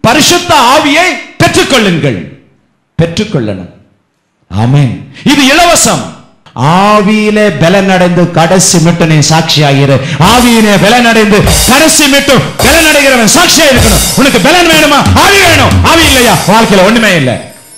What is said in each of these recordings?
பரிசுத்த ஆவியை பெற்றுக்கொள்ளுங்கள் பெற்றுக்கொள்ளணும் ஆமென் இது இலவசம் ஆவியிலே பலனடைந்து கடைசி மட்டும் நீ சாட்சியாகிற ஆவியிலே பலனடைந்து கடைசி மட்டும் பலனடைகிறவன் சாட்சியா இருக்கணும் உனக்கு பலன் வேணுமா ஆவி வேணும் ஆவி இல்லையா வாழ்க்கையில ஒண்ணுமே இல்லை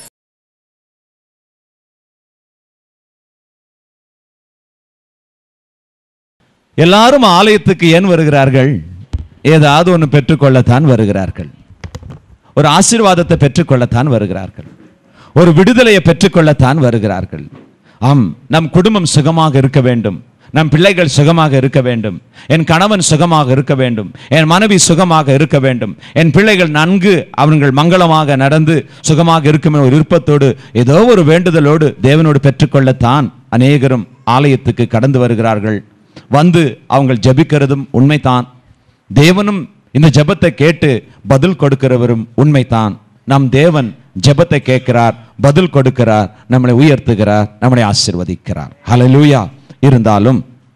எல்லாரும் ஆலயத்துக்கு ஏன் வருகிறார்கள் ஏதாவது ஒன்று பெற்றுக்கொள்ளத்தான் வருகிறார்கள் ஒரு ஆசீர்வாதத்தை பெற்றுக்கொள்ளத்தான் வருகிறார்கள் ஒரு விடுதலையை பெற்றுக்கொள்ளத்தான் வருகிறார்கள் ஆம் நம் குடும்பம் சுகமாக இருக்க வேண்டும் நம் பிள்ளைகள் சுகமாக இருக்க வேண்டும் என் கணவன் சுகமாக இருக்க வேண்டும் என் மனைவி சுகமாக இருக்க வேண்டும் என் பிள்ளைகள் நன்கு அவர்கள் மங்களமாக நடந்து சுகமாக இருக்கும் என்ற ஒரு விருப்பத்தோடு ஏதோ ஒரு வேண்டுதலோடு தேவனோடு பெற்றுக்கொள்ளத்தான் அநேகரும் ஆலயத்துக்கு கடந்து வருகிறார்கள் வந்து அவங்க ஜெபிக்கிறதும் உண்மைதான் தேவனும் இந்த ஜெபத்தை கேட்டு பதில் கொடுக்கிறவரும் உண்மைதான் நம் தேவன் ஜெபத்தை கேட்கிறார் பதில் கொடுக்கிறார் நம்மளை உயர்த்துகிறார் நம்மளை ஆசிர்வதிக்கிறார் ஹalleluya இருந்தாலும்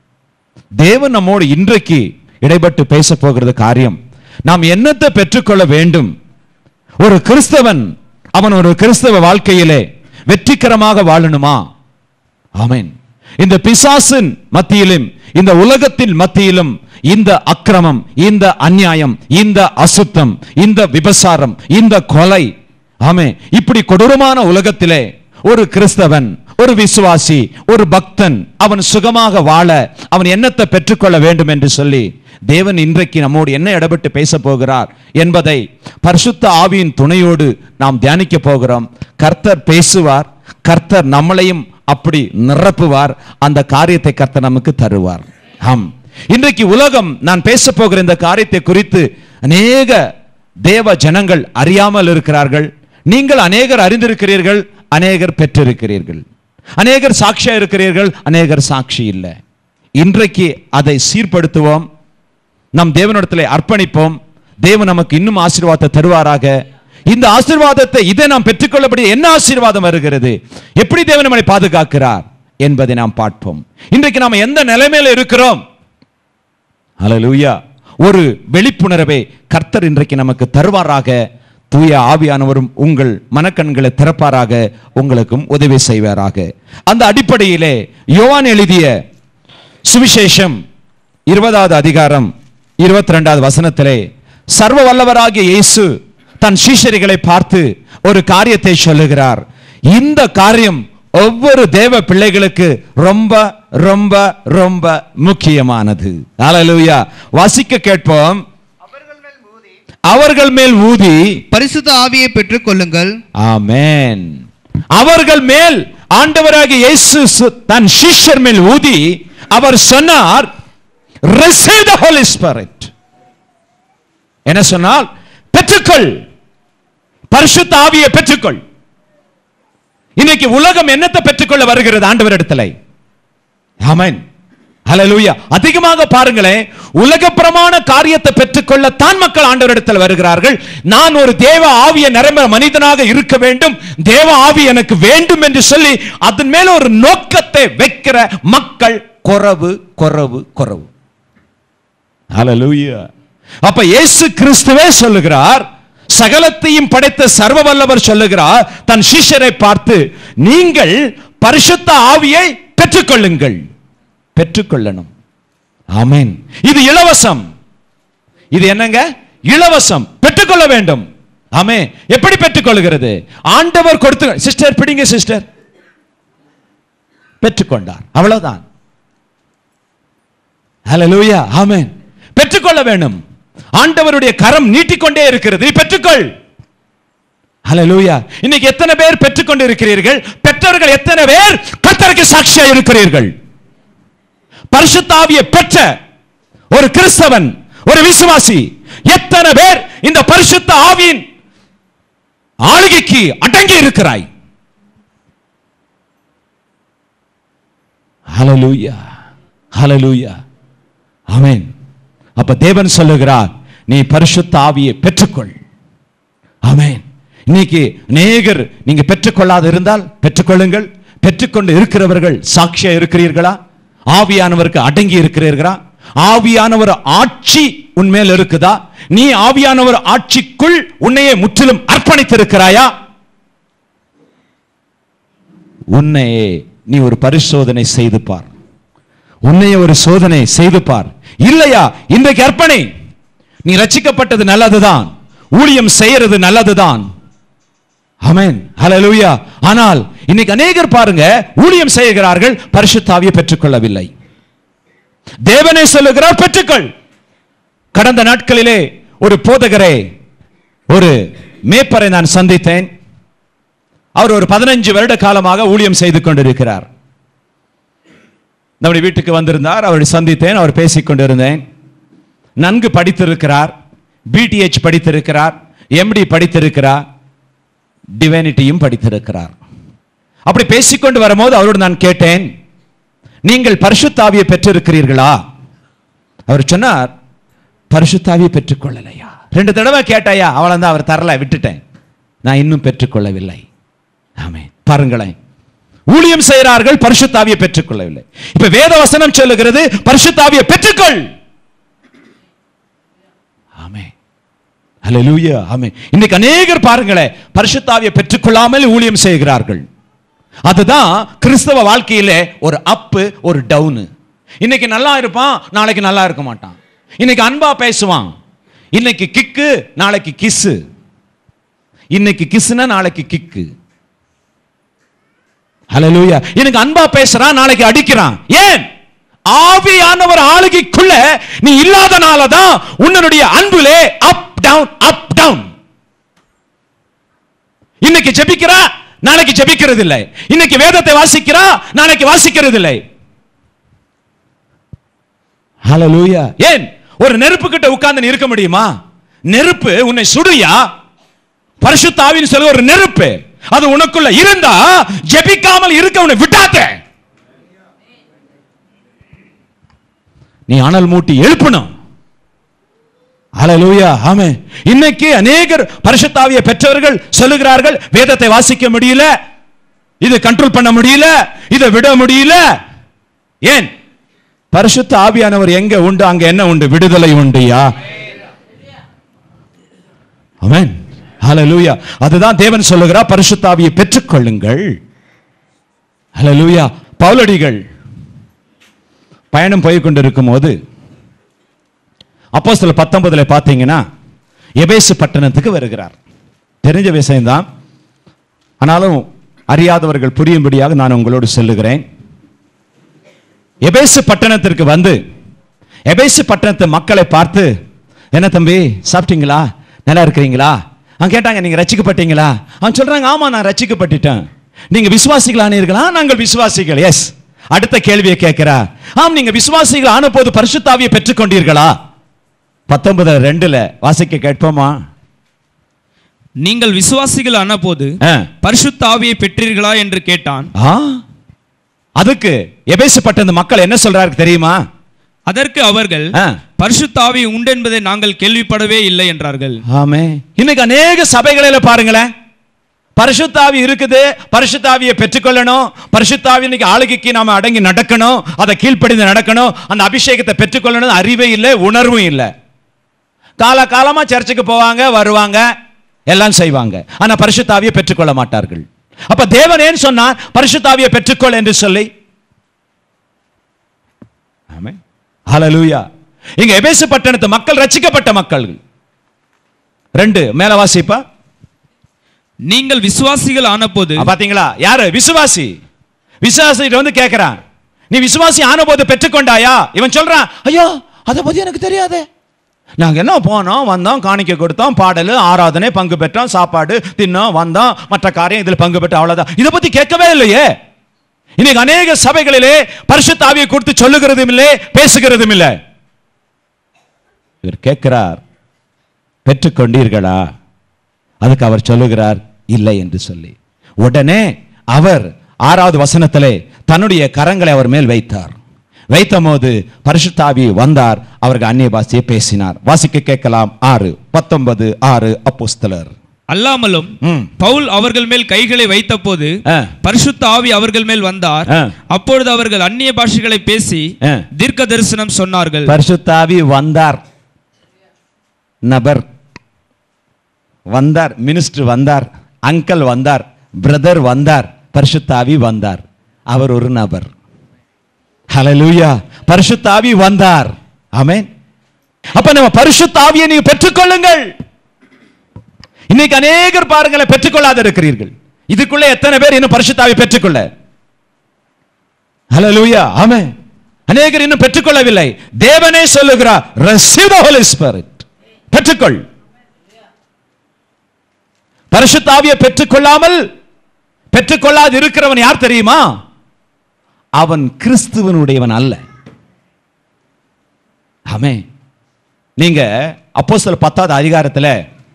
தேவன் நம்மோடு இன்றைக்கு இடைப்பட்டு பேச போகிறது காரியம் நாம் என்னத்தை பெற்றுக்கொள்ள வேண்டும் ஒரு கிறிஸ்தவன் அவன் ஒரு கிறிஸ்தவ வாழ்க்கையிலே வெற்றிகரமாக வாழணுமா ஆமென் இந்த பிசாசின் மத்தியிலும் இந்த உலகத்தின் மத்தியிலும் இந்த அக்கிரமம் இந்த அநியாயம் இந்த அசுத்தம் இந்த விபசாரம் இந்த கொலை ஆமே இப்படி கொடூரமான உலகத்திலே ஒரு கிறிஸ்தவன் ஒரு விசுவாசி ஒரு பக்தன் அவன் சுகமாக வாழ அவன் என்னத்தை பெற்றுக்கொள்ள வேண்டும் என்று சொல்லி தேவன் இன்றைக்கு நம்மோடு என்ன இடப்பட்டு பேச போகிறார் என்பதை பரிசுத்த ஆவியின் துணையோடு நாம் தியானிக்க போகிறோம் கர்த்தர் பேசுவார் கர்த்தர் நம்மளையும் அப்படி நிரப்புவார் அந்த காரியத்தை கர்த்தர் நமக்கு தருவார் ஆம் இன்றைக்கு உலகம் நான் பேச போகிற இந்த காரியத்தை குறித்து அநேக தேவ ஜனங்கள் அறியாமல் இருக்கிறார்கள் நீங்கள் அநேகர் அறிந்திருக்கிறீர்கள் அநேகர் பெற்றிருக்கிறீர்கள் அநேகர் சாட்சியா இருக்கிறீர்கள் அநேகர் சாட்சி இல்லை இன்றைக்கு அதை சீர்படுத்துவோம் நம் தேவனிடத்திலே அர்ப்பணிப்போம் தேவன் நமக்கு இன்னும் ஆசீர்வாதத்தை தருவாராக இந்த ஆசீர்வாதத்தை இதை நாம் பெற்றுக்கொள்ளப்படி என்ன ஆசீர்வாதம் வருகிறது எப்படி தேவன் நம்மை பாதுகாக்கிறார் என்பதை நாம் பார்ப்போம் இன்றைக்கு நாம் எந்த நிலைமையில இருக்கிறோம் ஹalleluya ஒரு வெளிப்புணர்வை கர்த்தர் இன்றைக்கு நமக்கு தருவாராக தூய ஆவியானவரும் உங்கள் மனக்கண்களை திறப்பாராக உங்களுக்கும் உதவி செய்வாராக அந்த அடிப்படையிலே யோவான் எழுதிய சுவிசேஷம் இருபதாவது அதிகாரம் இருபத்தி ரெண்டாவது வசனத்திலே சர்வ வல்லவராகிய இயேசு தன் சீஷரிகளை பார்த்து ஒரு காரியத்தை சொல்லுகிறார் இந்த காரியம் ஒவ்வொரு தேவ பிள்ளைகளுக்கு ரொம்ப ரொம்ப ரொம்ப முக்கியமானது ஹalleluya வாசிக்க கேட்போம் அவர்கள் மேல் ஊதி அவர்கள் மேல் ஊதி பரிசுத்த ஆவியை பெற்றுக் கொள்ளுங்கள் ஆமென் அவர்கள் மேல் ஆண்டவராகிய இயேசு சு- தன் சிஷ்யர் மேல் ஊதி அவர் சொன்னார் receive the holy spirit என்ன சொன்னால் பெற்றுக்கொள் பரிசுத்த ஆவியை பெற்றுக்கொள் இன்னைக்கு உலகம் என்னத்தை பெற்றுக்கொள்ள வருகிறது ஆண்டவரிடத்துல ஆமென் ஹalleluya அதிகமாக பாருங்களேன் உலகப்பிரமாண காரியத்தை பெற்றுக்கொள்ள தான் மக்கள் ஆண்டவரிடத்தில் வருகிறார்கள் நான் ஒரு தேவ ஆவிய நிரம்ப மனிதனாக இருக்க வேண்டும் தேவ ஆவி எனக்கு வேண்டும் என்று சொல்லி அதன் மேல ஒரு நோக்கத்தை வைக்கிற மக்கள் குறவு குறவு குறவு ஹalleluya அப்ப இயேசு கிறிஸ்துவே சொல்லுகிறார் சகலத்தையும் படைத்த சர்வ வல்லவர் சொல்லுகிறார் தன் சிஷ்யரை பார்த்து நீங்கள் பரிசுத்த ஆவியை பெற்றுக்கொள்ளுங்கள் பெற்றுக்கொள்ளணும் ஆமென் இது இலவசம் இது என்னங்க இலவசம் பெற்றுக்கொள்ள வேண்டும் ஆமே எப்படி பெற்றுக்கொள்கிறது ஆண்டவர் கொடுத்து சிஸ்டர் பிடிங்க சிஸ்டர் பெற்றுக்கொண்டார் அவ்வளவுதான் ஹalleluya ஆமென் பெற்றுக்கொள்ள வேண்டும் ஆண்டவருடைய கரம் நீட்டிக்கொண்டே இருக்கிறது நீ பெற்றுக்கொள் ஹalleluya இன்னைக்கு எத்தனை பேர் பெற்றுக்கொண்டு இருக்கிறீர்கள் பெற்றவர்கள் எத்தனை பேர் கர்த்தருக்கு சாட்சியா இருக்கிறீர்கள் பரிசுத்த ஆவியை பெற்ற ஒரு கிறிஸ்தவன் ஒரு விசுவாசி எத்தனை பேர் இந்த பரிசுத்த ஆவியின் ஆளுகைக்கு அடங்கி இருக்கிறாய் ஹalleluya ஹalleluya ஆமென் அப்ப தேவன் சொல்லுகிறார் நீ பரிசுத்த ஆவியை பெற்றுக்கொள் ஆமென் இன்னைக்கு அநேகர் நீங்க பெற்றுக்கொள்ளாது இருந்தால் பெற்றுக்கொள்ளுங்கள் பெற்றுக்கொண்டு இருக்கிறவர்கள் சாட்சியா இருக்கிறீர்களா ஆவியானவருக்கு அடங்கி இருக்கிறீர்களா ஆவியானவர் ஆட்சி உன்மேல் இருக்குதா நீ ஆவியானவர் ஆட்சிக்குள் உன்னையே முற்றிலும் அர்ப்பணித்திருக்கிறாயா உன்னையே நீ ஒரு பரிசோதனை செய்து பார் உன்னையே ஒரு சோதனை செய்து பார் இல்லையா இன்றைக்கு அர்ப்பணை நீ ரட்சிக்கப்பட்டது நல்லதுதான் ஊழியம் செய்யறது நல்லதுதான் ஆமென் ஹalleluya ஆனால் இன்னைக்கு அநேகர் பாருங்க ஊழியம் செய்கிறார்கள் பரிசுத்தாவியை பெற்றுக்கொள்ளவில்லை தேவனே சொல்லுகிறார் பெற்றுக்கொள் கடந்த நாட்களிலே ஒரு போதகரை ஒரு மேப்பரை நான் சந்தித்தேன் அவர் ஒரு பதினஞ்சு வருட காலமாக ஊழியம் செய்து கொண்டிருக்கிறார் நம்முடைய வீட்டுக்கு வந்திருந்தார் அவரை சந்தித்தேன் அவர் பேசிக் கொண்டிருந்தேன் நன்கு படித்திருக்கிறார் பிடிஎச் படித்திருக்கிறார் எம்டி படித்திருக்கிறார் டிவைனிட்டியும் படித்திருக்கிறார் அப்படி பேசிக்கொண்டு வரும்போது அவரோடு நான் கேட்டேன் நீங்கள் பரிசுத்தாவியை பெற்றிருக்கிறீர்களா அவர் சொன்னார் பரிசுத்தாவியை பெற்றுக்கொள்ளலையா ரெண்டு தடவை கேட்டாயா அவ்வளவுதான் அவர் தரல விட்டுட்டேன் நான் இன்னும் பெற்றுக்கொள்ளவில்லை ஆமே பாருங்களேன் ஊழியம் செய்கிறார்கள் பரிசுத்தாவியை பெற்றுக்கொள்ளவில்லை இப்ப வேத வசனம் சொல்லுகிறது பரிசுத்தாவியை பெற்றுக்கொள் ஆமே ஹalleluya ஆமே இன்னைக்கு அநேகர் பாருங்களேன் பரிசுத்தாவியை பெற்றுக்கொள்ளாமல் ஊழியம் செய்கிறார்கள் அதுதான் கிறிஸ்தவ வாழ்க்கையிலே ஒரு அப்பு ஒரு டவுனு இன்னைக்கு நல்லா இருப்பான் நாளைக்கு நல்லா இருக்க மாட்டான் இன்னைக்கு அன்பா பேசுவான் இன்னைக்கு கிக்கு நாளைக்கு கிஸ்ஸு இன்னைக்கு கிஸ்னா நாளைக்கு கிக்கு ஹalleluya எனக்கு அன்பா பேசுறான் நாளைக்கு அடிக்கிறான் ஏன் ஆவியானவர் ஆளுகைக்குள்ள நீ இல்லாதனால தான் உன்னுடைய அன்புலே அப் டவுன் அப் டவுன் இன்னைக்கு ஜெபிக்கிறா நாளைக்கு ஜெபிக்கிறது இல்லை இன்னைக்கு வேதத்தை வாசிக்கிறா நாளைக்கு வாசிக்கிறது இல்லை ஹalleluya ஏன் ஒரு நெருப்பு கிட்ட உட்கார்ந்து நீ இருக்க முடியுமா நெருப்பு உன்னை சுடுயா பரிசுத்த ஆவின்னு சொல்ல ஒரு நெருப்பு அது உனக்குள்ள இருந்தா ஜெபிக்காமல் இருக்க உன்னை விட்டாத நீ அனல் மூட்டி எழுப்பணும் ஹalleluya ஆமே இன்னைக்கு அநேகர் பரிசுத்தாவியை பெற்றவர்கள் சொல்லுகிறார்கள் வேதத்தை வாசிக்க முடியல இது கண்ட்ரோல் பண்ண முடியல இதை விட முடியல ஏன் பரிசுத்த ஆவியானவர் எங்க உண்டு அங்க என்ன உண்டு விடுதலை உண்டுயா ஆமென் ஹalleluya அதுதான் தேவன் சொல்லுகிறார் பரிசுத்த ஆவியை பெற்றுக்கொள்ளுங்கள் ஹalleluya பவுலடிகள் பயணம் போய் கொண்டிருக்கும் போது அப்போ சில பத்தொன்பதுல பார்த்தீங்கன்னா எபேசு பட்டணத்துக்கு வருகிறார் தெரிஞ்ச விஷயம்தான் ஆனாலும் அறியாதவர்கள் புரியும்படியாக நான் உங்களோடு சொல்லுகிறேன் எபேசு பட்டணத்திற்கு வந்து எபேசு பட்டணத்து மக்களை பார்த்து என்ன தம்பி சாப்பிட்டீங்களா நல்லா இருக்கிறீங்களா அவன் கேட்டாங்க நீங்க ரட்சிக்கப்பட்டீங்களா அவன் சொல்றாங்க ஆமா நான் ரட்சிக்கப்பட்டுட்டேன் நீங்க விசுவாசிகள் ஆனீர்களா நாங்கள் விசுவாசிகள் எஸ் அடுத்த கேள்வியை கேட்கிறா ஆம் நீங்க விசுவாசிகள் ஆன போது பரிசுத்தாவியை பெற்றுக்கொண்டீர்களா பத்தொன்பது ரெண்டுல வாசிக்க கேட்போமா நீங்கள் விசுவாசிகள் ஆனபோது ஆ. பரிசுத்த ஆவியை பெற்றீர்களா என்று கேட்டான் ஆ அதுக்கு எபேசு பட்டணத்து மக்கள் என்ன சொல்றாரு தெரியுமா அதற்கு அவர்கள் ஆ. பரிசுத்த ஆவி உண்டு என்பதை நாங்கள் கேள்விப்படவே இல்லை என்றார்கள் ஆமே இன்னைக்கு அநேக சபைகளில பாருங்களேன் பரிசுத்தாவி இருக்குது பரிசுத்தாவியை பெற்றுக்கொள்ளணும் பரிசுத்தாவி இன்னைக்கு ஆளுகைக்கு நாம அடங்கி நடக்கணும் அதை கீழ்ப்படிந்து நடக்கணும் அந்த அபிஷேகத்தை பெற்றுக்கொள்ளணும் அறிவே இல்லை உணர்வும் இல்லை கால காலமா சர்ச்சுக்கு போவாங்க வருவாங்க எல்லாம் செய்வாங்க ஆனா பரிசுத்தாவியை பெற்றுக்கொள்ள மாட்டார்கள் அப்ப தேவன் ஏன் சொன்னார் பரிசுத்தாவியை பெற்றுக்கொள் என்று சொல்லி ஆமென் ஹalleluya இங்க எபேசு பட்டணத்து மக்கள் ரட்சிக்கப்பட்ட மக்கள் ரெண்டு மேல வாசிப்பா நீங்கள் விசுவாசிகள் ஆனபோது ஆ, பாத்தீங்களா யாரு விசுவாசி விசுவாசிட்ட வந்து கேக்குறான் நீ விசுவாசி ஆன போது பெற்றுக்கொண்டாயா இவன் சொல்றான் ஐயோ அதை பத்தி எனக்கு தெரியாதே நாங்க என்ன போனோம் வந்தோம் காணிக்கை கொடுத்தோம் பாடல் ஆராதனை பங்கு பெற்றோம் சாப்பாடு தின்னோம் வந்தோம் மற்ற காரியம் இதுல பங்கு பெற்றோம் அவ்வளவுதான் இதை பத்தி கேட்கவே இல்லையே இன்னைக்கு அநேக சபைகளிலே பரிசுத்த ஆவியை கொடுத்து சொல்லுகிறதும் இல்லை பேசுகிறதும் இல்லை இவர் கேட்கிறார் பெற்றுக்கொண்டீர்களா அதுக்கு அவர் சொல்லுகிறார் இல்லை என்று சொல்லி உடனே அவர் ஆறாவது வசனத்திலே தன்னுடைய கரங்களை அவர் மேல் வைத்தார் வைத்த போது பரிசுத்தாவி வந்தார் அவருக்கு அந்நிய பாஷையை பேசினார் வாசிக்க கேட்கலாம் ஆறு பத்தொன்பது ஆறு அப்போஸ்தலர் அல்லாமலும் ம். பவுல் அவர்கள் மேல் கைகளை வைத்தபோது ஆ. பரிசுத்த ஆவி அவர்கள் மேல் வந்தார் ஆ. அப்பொழுது அவர்கள் அந்நிய பாஷைகளை பேசி ஆ. தீர்க்க தரிசனம் சொன்னார்கள் பரிசுத்தாவி வந்தார் நபர் வந்தார் மினிஸ்டர் வந்தார் அங்கிள் வந்தார் பிரதர் வந்தார் பரிசுத்தாவி வந்தார் அவர் ஒரு நபர் ஹalleluya பரிசுத்தாவி வந்தார் ஆமென் அப்ப நம்ம பரிசுத்தாவியை நீங்க பெற்றுக்கொள்ளுங்கள் இன்னைக்கு அநேகர் பாருங்களேன் பெற்றுக்கொள்ளாத இருக்கிறீர்கள் இதுக்குள்ள எத்தனை பேர் இன்னும் பரிசுத்தாவி பெற்றுக்கொள்ள ஹalleluya ஆமென் அநேகர் இன்னும் பெற்றுக்கொள்ளவில்லை தேவனே சொல்லுகிறார் receive the holy spirit பெற்றுக்கொள் பரிசுத்தாவியை பெற்றுக்கொள்ளாமல் பெற்றுக்கொள்ளாது இருக்கிறவன் யார் தெரியுமா அவன் கிறிஸ்துவனுடையவன் அல்ல ஆமே நீங்க அப்போஸ்தலர் பத்தாவது அதிகாரத்துல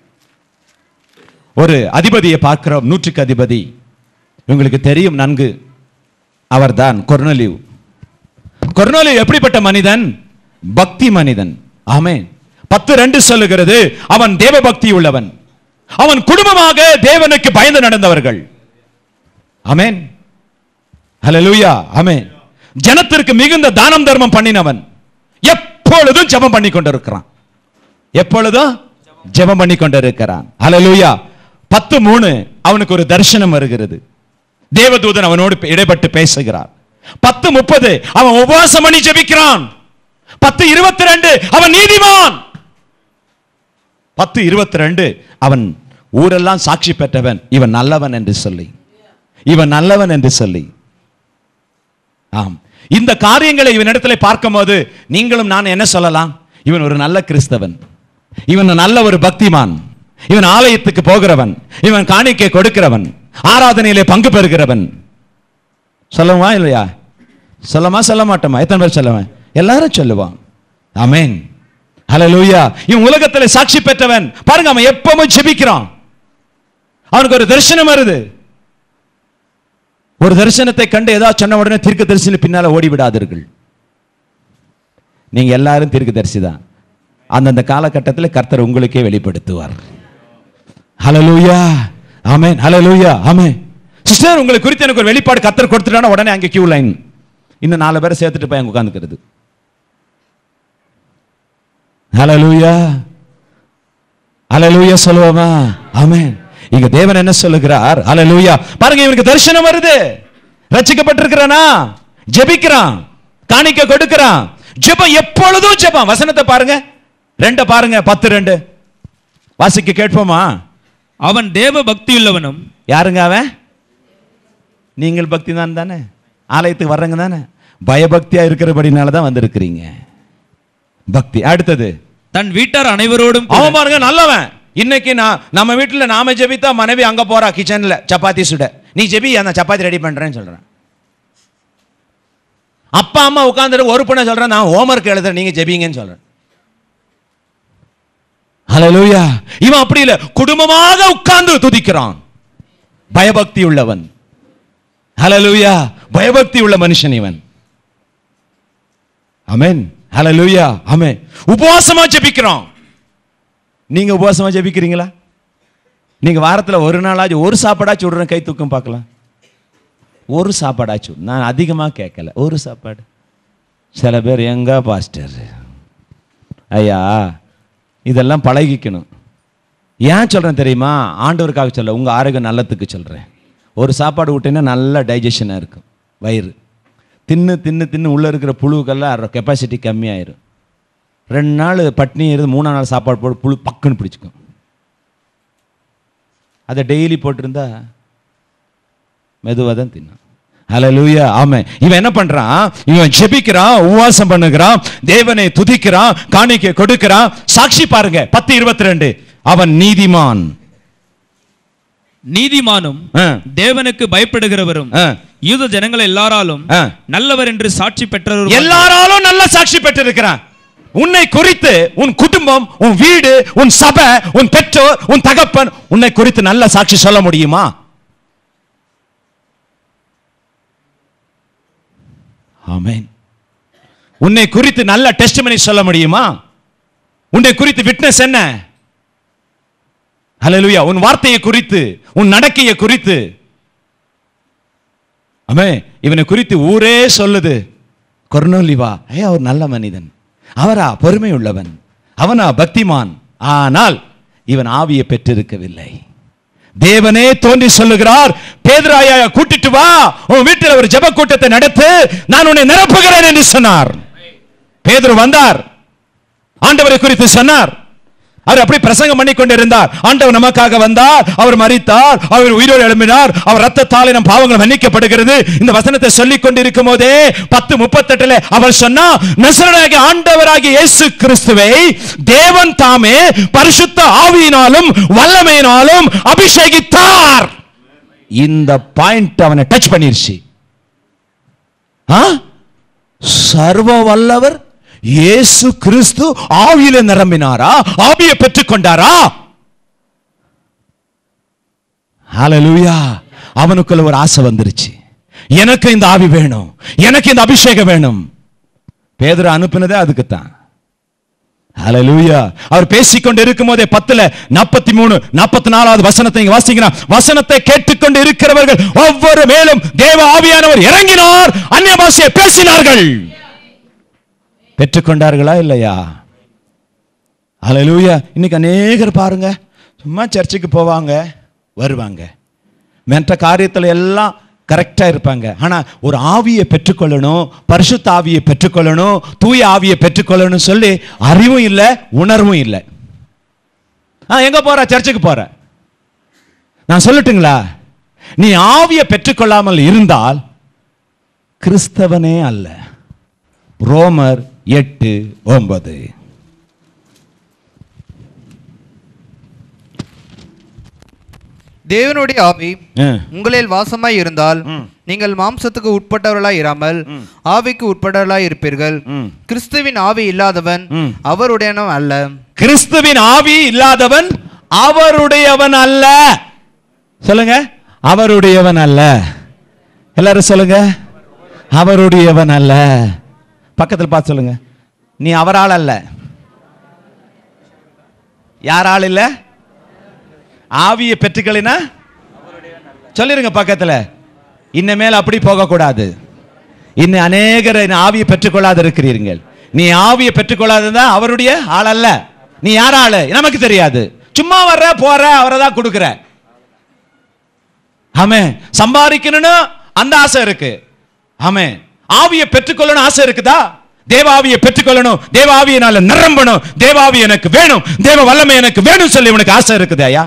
ஒரு அதிபதியை பார்க்கிறோம் நூற்றுக்கு அதிபதி உங்களுக்கு தெரியும் நன்கு அவர்தான் கொர்னலிவ் கொர்னலிவ் எப்படிப்பட்ட மனிதன் பக்தி மனிதன் ஆமென் பத்து ரெண்டு சொல்லுகிறது அவன் தேவ பக்தி உள்ளவன் அவன் குடும்பமாக தேவனுக்கு பயந்து நடந்தவர்கள் ஆமென் ஹalleluya ஆமென் ஜனத்திற்கு மிகுந்த தானம் தர்மம் பண்ணினவன் எப்பொழுதும் ஜெபம் பண்ணி கொண்டிருக்கிறான் எப்பொழுதும் ஜெபம் பண்ணி கொண்டிருக்கிறான் ஹalleluya பத்து மூணு அவனுக்கு ஒரு தரிசனம் வருகிறது தேவதூதன் அவனோடு இடைப்பட்டு பேசுகிறார் பத்து முப்பது அவன் உபவாசம் பண்ணி ஜெபிக்கிறான் பத்து இருபத்தி ரெண்டு அவன் நீதிமான் பத்து இருபத்தி ரெண்டு அவன் ஊரெல்லாம் சாட்சி பெற்றவன் இவன் நல்லவன் என்று சொல்லி இவன் நல்லவன் என்று சொல்லி ஆம் இந்த காரியங்களை இவனிடத்துல பார்க்கும்போது நீங்களும் நான் என்ன சொல்லலாம் இவன் ஒரு நல்ல கிறிஸ்தவன் இவன் நல்ல ஒரு பக்திமான் இவன் ஆலயத்துக்கு போகிறவன் இவன் காணிக்கை கொடுக்கிறவன் ஆராதனையிலே பங்கு பெறுகிறவன் சொல்லுவா இல்லையா சொல்லமா சொல்ல மாட்டோமா எத்தனை பேர் சொல்லுவேன் எல்லாரும் சொல்லுவான் ஆமென் ஹalleluya இவன் உலகத்துல சாட்சி பெற்றவன் பாருங்க அவன் எப்பவும் ஜெபிக்கிறான் அவனுக்கு ஒரு தரிசனம் வருது ஒரு தரிசனத்தை கண்டு ஏதாவது சொன்ன உடனே தீர்க்க தரிசன பின்னால ஓடி விடாதீர்கள் நீங்க எல்லாரும் தீர்க்க தரிசி தான் அந்தந்த காலகட்டத்தில் கர்த்தர் உங்களுக்கே வெளிப்படுத்துவார் ஹalleluya ஆமென் ஹalleluya ஆமென் சிஸ்டர் உங்களுக்கு குறித்து எனக்கு ஒரு வெளிப்பாடு கர்த்தர் கொடுத்துட்டானா உடனே அங்கே கியூ லைன் இன்னும் நாலு பேரை சேர்த்துட்டு போய் அங்க உட்காந்துக்கிறது ஹalleluya ஹalleluya சொல்லுவோமா ஆமென் இங்க தேவன் என்ன சொல்லுகிறார் ஹalleluya பாருங்க இவனுக்கு தரிசனம் வருது ரட்சிக்கப்பட்டிருக்கிறானா ஜெபிக்கிறான் காணிக்க கொடுக்கிறான் ஜெபம் எப்பொழுதும் ஜெபம் வசனத்தை பாருங்க ரெண்ட பாருங்க பத்து ரெண்டு வாசிக்க கேட்போமா அவன் தேவ பக்தியுள்ளவனும் யாருங்க அவன் நீங்கள் பக்தி தான் தானே ஆலயத்துக்கு வர்றங்க தானே பயபக்தியா இருக்கிறபடினால தான் வந்திருக்கிறீங்க பக்தி அடுத்தது தன் வீட்டார் அனைவரோடும் கூட அவன் பாருங்க நல்லவன் இன்னைக்கு நான் நம்ம வீட்டுல நாம ஜெபித்தா மனைவி அங்க போறா கிச்சன்ல சப்பாத்தி சுட நீ ஜெபி அந்த சப்பாத்தி ரெடி பண்றேன்னு சொல்றேன் அப்பா அம்மா உட்கார்ந்துட்டு ஒரு பண்ண சொல்றேன் நான் ஹோம்ஒர்க் எழுதுறேன் நீங்க ஜெபிங்கன்னு சொல்றேன் ஹalleluya இவன் அப்படி இல்ல குடும்பமாக உட்கார்ந்து துதிக்கிறான் பயபக்தி உள்ளவன் ஹalleluya பயபக்தி உள்ள மனுஷன் இவன் ஆமென் ஹalleluya ஆமென் உபவாசமா ஜெபிக்கிறான் நீங்க உபவாசமா ஜெபிக்கிறீங்களா நீங்க வாரத்துல ஒரு நாளாச்சும் ஒரு சாப்பாடாச்சும் விடுறேன் கை தூக்கம் பார்க்கலாம் ஒரு சாப்பாடாச்சும் நான் அதிகமா கேட்கல ஒரு சாப்பாடு சில பேர் எங்க பாஸ்டர் ஐயா இதெல்லாம் பழகிக்கணும் ஏன் சொல்றேன் தெரியுமா ஆண்டவருக்காக சொல்ல உங்க ஆரோக்கியம் நல்லத்துக்கு சொல்றேன் ஒரு சாப்பாடு விட்டீங்கன்னா நல்ல டைஜஷனாக இருக்கும் வயிறு தின்னு தின்னு தின்னு உள்ளே இருக்கிற புழுக்கெல்லாம் கெப்பாசிட்டி கம்மியாயிரும் ரெண்டு நாள் பட்னி இருந்து மூணாம் நாள் சாப்பாடு போட்டு புழு பக்குன்னு பிடிச்சிக்கும் அதை டெய்லி போட்டிருந்தா மெதுவாக தான் தின்னான் ஹalleluya ஆமென் இவன் என்ன பண்றான் இவன் ஜெபிக்கிறான் உபவாசம் பண்ணுகிறான் தேவனை துதிக்கிறான் காணிக்கை கொடுக்கிறான் சாட்சி பாருங்க பத்து இருபத்தி ரெண்டு அவன் நீதிமான் நீதிமானும் ஆ, தேவனுக்கு பயப்படுகிறவரும் ஆ. யூத ஜனங்கள் எல்லாராலும் ஆ. நல்லவர் என்று சாட்சி பெற்றவர் எல்லாராலும் நல்ல சாட்சி பெற்றிருக்கிறான் உன்னை குறித்து உன் குடும்பம் உன் வீடு உன் சபை உன் பெற்றோர் உன் தகப்பன் உன்னை குறித்து நல்ல சாட்சி சொல்ல முடியுமா ஆமென் உன்னை குறித்து நல்ல டெஸ்டிமனி சொல்ல முடியுமா உன்னை குறித்து விட்னஸ் என்ன ஹalleluya உன் வார்த்தையை குறித்து உன் நடக்கையை குறித்து அமே இவனை குறித்து ஊரே சொல்லுது கொர்னோலிவா ஏ அவர் நல்ல மனிதன் அவரா பொறுமை உள்ளவன் அவனா பக்திமான் ஆனால் இவன் ஆவியை பெற்றிருக்கவில்லை தேவனே தோன்றி சொல்லுகிறார் பேதுராயா கூட்டிட்டு வா உன் வீட்டில் ஒரு ஜெப கூட்டத்தை நடத்து நான் உன்னை நிரப்புகிறேன் என்று சொன்னார் பேதுரு வந்தார் ஆண்டவரை குறித்து சொன்னார் அவர் அப்படி பிரசங்கம் பண்ணி கொண்டிருந்தார் ஆண்டவர் நமக்காக வந்தார் அவர் மரித்தார் அவர் உயிரோடு எழும்பினார் அவர் ரத்தத்தாலே நம் பாவங்கள் மன்னிக்கப்படுகிறது இந்த வசனத்தை சொல்லிக் கொண்டிருக்கும் போதே பத்து முப்பத்தெட்டுல அவர் சொன்னா நசரனாகிய ஆண்டவராகிய இயேசு கிறிஸ்துவை தேவன் தாமே பரிசுத்த ஆவியினாலும் வல்லமையினாலும் அபிஷேகித்தார் இந்த பாயிண்ட் அவனை டச் பண்ணிருச்சு ஆ? சர்வ வல்லவர் இயேசு கிறிஸ்து ஆவியில நிரம்பினாரா ஆவியை பெற்றுக்கொண்டாரா ஹalleluya அவனுக்குள்ள ஒரு ஆசை வந்துருச்சு எனக்கு இந்த ஆவி வேணும் எனக்கு இந்த அபிஷேகம் வேணும் பேதுரு அனுப்பினதே அதுக்கு தான் ஹalleluya அவர் பேசிக்கொண்டு இருக்கும்போதே பத்துல நாற்பத்தி மூணு நாற்பத்தி நாலாவது வசனத்தை இங்க வாசிக்கிறோம் வசனத்தை கேட்டுக்கொண்டு இருக்கிறவர்கள் ஒவ்வொரு மேலும் தேவ ஆவியானவர் இறங்கினார் அந்நிய பாஷையை பேசினார்கள் பெற்றுக்கொண்டார்களா இல்லையா ஹalleluya இன்னைக்கு அநேகர் பாருங்க சும்மா சர்ச்சுக்கு போவாங்க வருவாங்க மற்ற காரியத்துல எல்லாம் கரெக்டா இருப்பாங்க ஆனா ஒரு ஆவியை பெற்றுக்கொள்ளணும் பரிசுத்த ஆவியை பெற்றுக்கொள்ளணும் தூய ஆவியை பெற்றுக்கொள்ளணும் சொல்லி அறிவும் இல்லை உணர்வும் இல்லை ஆ எங்க போற சர்ச்சுக்கு போற நான் சொல்லட்டுங்களா நீ ஆவியை பெற்றுக்கொள்ளாமல் இருந்தால் கிறிஸ்தவனே அல்ல ரோமர் எட்டு ஒன்பது தேவனுடைய ஆவி ஆ. உங்களில் வாசமாய் இருந்தால் நீங்கள் மாம்சத்துக்கு உட்பட்டவர்களாய் இராமல் ஆவிக்கு உட்பட்டவர்களாய் இருப்பீர்கள் ம். கிறிஸ்துவின் ஆவி இல்லாதவன் ம். அவருடையவன் அல்ல கிறிஸ்துவின் ஆவி இல்லாதவன் அவருடையவன் அல்ல சொல்லுங்க அவருடையவன் அல்ல எல்லாரும் சொல்லுங்க அவருடையவன் அல்ல பக்கத்தில் பார்த்து சொல்லுங்க நீ அவரால் அல்ல யாரால் இல்ல ஆவியை பெற்றுக்கலினா சொல்லிருங்க பக்கத்துல இனிமேல் அப்படி போகக்கூடாது இன்னும் அநேகர் இன்னும் ஆவியை பெற்றுக்கொள்ளாது இருக்கிறீர்கள் நீ ஆவியை பெற்றுக்கொள்ளாததா அவருடைய ஆள் அல்ல நீ யார் ஆளு நமக்கு தெரியாது சும்மா வர்ற போற அவரை தான் கொடுக்குற ஆமே சம்பாதிக்கணும்னு அந்த ஆசை இருக்கு ஆமே ஆவியை பெற்றுக்கொள்ளணும் ஆசை இருக்குதா தேவாவியை பெற்றுக்கொள்ளணும் தேவாவியினால நிரம்பணும் தேவாவி எனக்கு வேணும் தேவ வல்லமை எனக்கு வேணும் சொல்லி உனக்கு ஆசை இருக்குது ஐயா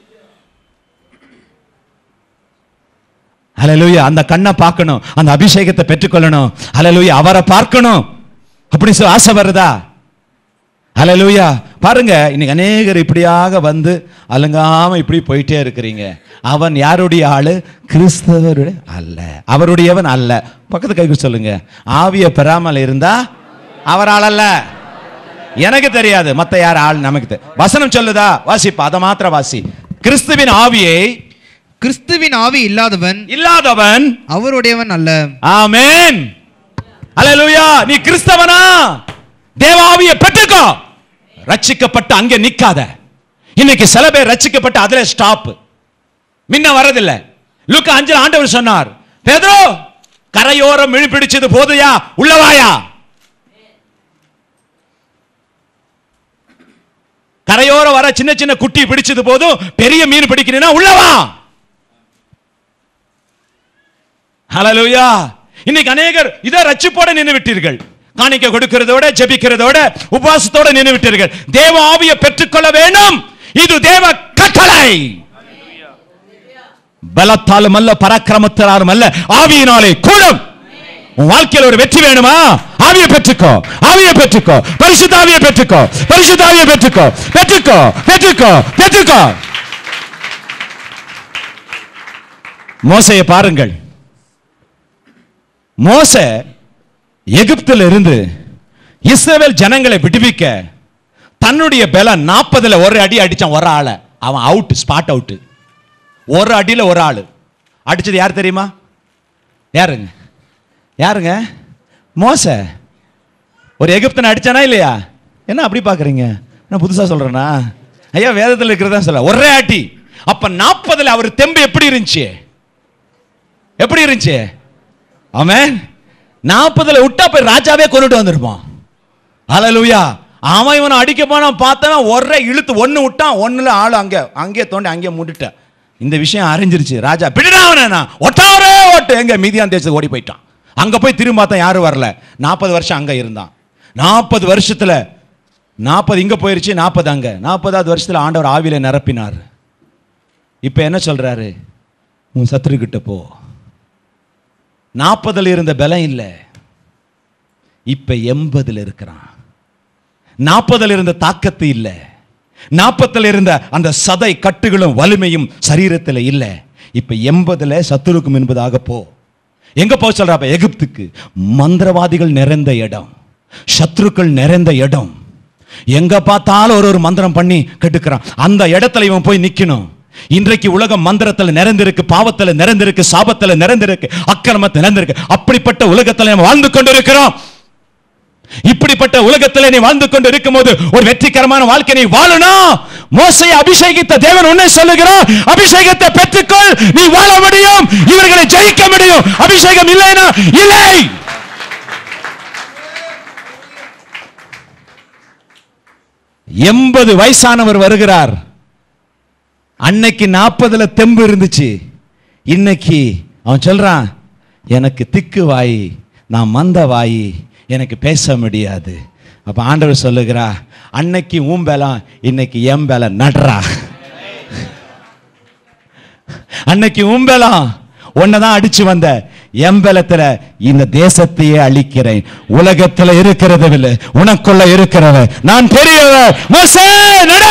ஹalleluya அந்த கண்ணை பார்க்கணும் அந்த அபிஷேகத்தை பெற்றுக்கொள்ளணும் ஹalleluya அவரை பார்க்கணும் அப்படி சொல்லி ஆசை வருதா ஹalleluya பாருங்க இன்னைக்கு அநேகர் இப்படியாக வந்து அலங்காம இப்படி போயிட்டே இருக்கிறீங்க அவன் யாருடைய ஆளு கிறிஸ்தவருடைய அல்ல அவருடையவன் அல்ல பக்கத்து கைக்கு சொல்லுங்க ஆவிய பெறாமல் இருந்தா அவர் ஆள் அல்ல எனக்கு தெரியாது மத்த யார் ஆள் நமக்கு தெ- வசனம் சொல்லுதா வாசிப்பா அதை மாத்திர வாசி கிறிஸ்துவின் ஆவியை கிறிஸ்துவின் ஆவி இல்லாதவன் இல்லாதவன் அவருடையவன் அல்ல ஆமென் அல்லேலூயா நீ கிறிஸ்தவனா தேவாவியை பெற்றுக்கோ ரட்சிக்கப்பட்டு அங்கே நிக்காத இன்னைக்கு சில பேர் ரட்சிக்கப்பட்டு அதுல ஸ்டாப் முன்ன வரதில்ல லூக்கா அஞ்சில் ஆண்டவர் சொன்னார் பேதுரு கரையோரம் மிழி பிடிச்சது போதுயா உள்ளவாயா கரையோரம் வர சின்ன சின்ன குட்டி பிடிச்சது போதும் பெரிய மீன் பிடிக்கிறீன்னா உள்ளவா ஹalleluya இன்னைக்கு அநேகர் இத ரட்சிப்போட நின்னு விட்டீர்கள் காணிக்கை கொடுக்கிறதோட ஜெபிக்கிறதோட உபவாசத்தோட நின்னு விட்டீர்கள் தேவ ஆவியை பெற்றுக்கொள்ள வேண்டும் இது தேவ கட்டளை பலத்தாலும் அல்ல பராக்கிரமத்தாலும் அல்ல ஆவியினாலே கூடும் உன் வாழ்க்கையில் ஒரு வெற்றி வேணுமா ஆவியை பெற்றுக்கோ ஆவியை பெற்றுக்கோ பரிசுத்த ஆவியை பெற்றுக்கோ பரிசுத்த ஆவியை பெற்றுக்கோ பெற்றுக்கோ பெற்றுக்கோ பெற்றுக்கோ மோசையை பாருங்கள் மோச எகிப்தில் இருந்து இஸ்ரவேல் ஜனங்களை விடுவிக்க தன்னுடைய பலம் நாற்பதுல ஒரு அடி அடிச்சான் ஒரு ஆளை அவன் அவுட் ஸ்பாட் அவுட் ஒரு அடியில ஒரு ஆளு அடிச்சது யார் தெரியுமா யாருங்க யாருங்க மோச ஒரு எகிப்தனை அடிச்சானா இல்லையா என்ன அப்படி பார்க்குறீங்க நான் புதுசாக சொல்கிறேனா ஐயா வேதத்தில் இருக்கிறதா சொல்ல ஒரே அடி அப்ப நாற்பதுல அவர் தெம்பு எப்படி இருந்துச்சு எப்படி இருந்துச்சு ஆமென் நாற்பதுல விட்டா போய் ராஜாவே கொண்டுட்டு வந்திருப்பான் ஹalleluya அவன் இவனை அடிக்க போனான் பார்த்தவன் ஒரே இழுத்து ஒன்னு விட்டான் ஒண்ணுல ஆளு அங்க அங்கே தோண்டி அங்கே மூடிட்டான் இந்த விஷயம் அறிஞ்சிருச்சு ராஜா பிடிடா அவனை நான் ஒட்டாரே ஓட்டு எங்க மீதியான் தேசத்துக்கு ஓடி போயிட்டான் அங்க போய் திரும்ப பார்த்தா யாரும் வரல நாற்பது வருஷம் அங்க இருந்தான் நாற்பது வருஷத்துல நாற்பது இங்க போயிருச்சு நாற்பது அங்க நாற்பதாவது வருஷத்துல ஆண்டவர் ஆவியில நிரப்பினார் இப்ப என்ன சொல்றாரு உன் சத்துருக்கிட்ட போ நாற்பதுல இருந்த பலம் இல்லை இப்ப எண்பதுல இருக்கிறான் நாற்பதுல இருந்த தாக்கத்து இல்லை நாற்பதுல இருந்த அந்த சதை கட்டுகளும் வலிமையும் சரீரத்தில் இல்லை இப்ப எண்பதுல சத்துருக்கும் என்பதாக போ எங்க போக சொல்றாப்ப எகிப்துக்கு மந்திரவாதிகள் நிறைந்த இடம் சத்ருக்கள் நிறைந்த இடம் எங்க பார்த்தாலும் ஒரு ஒரு மந்திரம் பண்ணி கெடுக்கிறான் அந்த இடத்துல இவன் போய் நிக்கணும் இன்றைக்கு உலகம் மந்திரத்துல நிறைந்திருக்கு பாவத்துல நிறைந்திருக்கு சாபத்துல நிறைந்திருக்கு அக்கிரமத்தில் நிறைந்திருக்கு அப்படிப்பட்ட உலகத்துல நம்ம வாழ்ந்து கொண்டிருக்கிறோம் இப்படிப்பட்ட உலகத்தில் நீ வாழ்ந்து கொண்டு இருக்கும்போது ஒரு வெற்றிகரமான வாழ்க்கை நீ வாழணும் மோசையை அபிஷேகித்த தேவன் உன்னை சொல்லுகிறார் அபிஷேகத்தை பெற்றுக்கொள் நீ வாழ முடியும் இவர்களை ஜெயிக்க முடியும் அபிஷேகம் இல்லைனா இல்லை எண்பது வயசானவர் வருகிறார் அன்னைக்கு நாற்பதுல தெம்பு இருந்துச்சு இன்னைக்கு அவன் சொல்றான் எனக்கு திக்கு வாய் நான் மந்த வாய் எனக்கு பேச முடியாது அப்ப ஆண்டவர் சொல்லுகிறா அன்னைக்கு உன் பலம் இன்னைக்கு என் பலம் நடுறா அன்னைக்கு உன் பலம் உன்னதான் அடிச்சு வந்த எம்பலத்துல இந்த தேசத்தையே அழிக்கிறேன் உலகத்துல இருக்கிறது இல்லை உனக்குள்ள இருக்கிறவ நான் பெரியவர் மோசே நட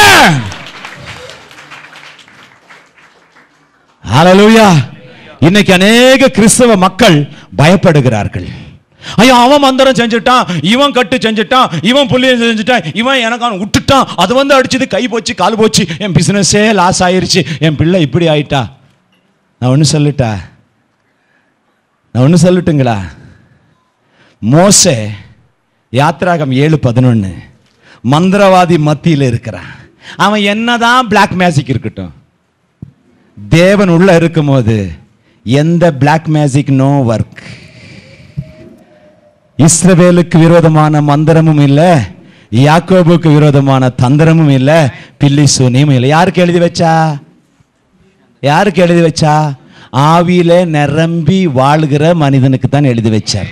ஹalleluya இன்னைக்கு அநேக கிறிஸ்தவ மக்கள் பயப்படுகிறார்கள் ஐயோ அவன் மந்திரம் செஞ்சுட்டான் இவன் கட்டு செஞ்சுட்டான் இவன் புள்ளிய செஞ்சுட்டான் இவன் எனக்கு அவன் விட்டுட்டான் அது வந்து அடிச்சது கை போச்சு கால் போச்சு என் பிசினஸே லாஸ் ஆயிருச்சு என் பிள்ளை இப்படி ஆயிட்டா நான் ஒன்று சொல்லட்டா நான் ஒன்று சொல்லட்டுங்களா மோசே யாத்ராகம் ஏழு பதினொன்று மந்திரவாதி மத்தியில் இருக்கிறான் அவன் என்னதான் பிளாக் மேஜிக் இருக்கட்டும் தேவன் உள்ள இருக்கும்போது எந்த பிளாக் மேஜிக் நோ ஒர்க் இஸ்ரவேலுக்கு விரோதமான மந்திரமும் இல்லை யாக்கோபுக்கு விரோதமான தந்திரமும் இல்லை பில்லி சூனியும் இல்லை யாருக்கு எழுதி வச்சா யாருக்கு எழுதி வச்சா ஆவியில நிரம்பி வாழுகிற மனிதனுக்கு தான் எழுதி வச்சார்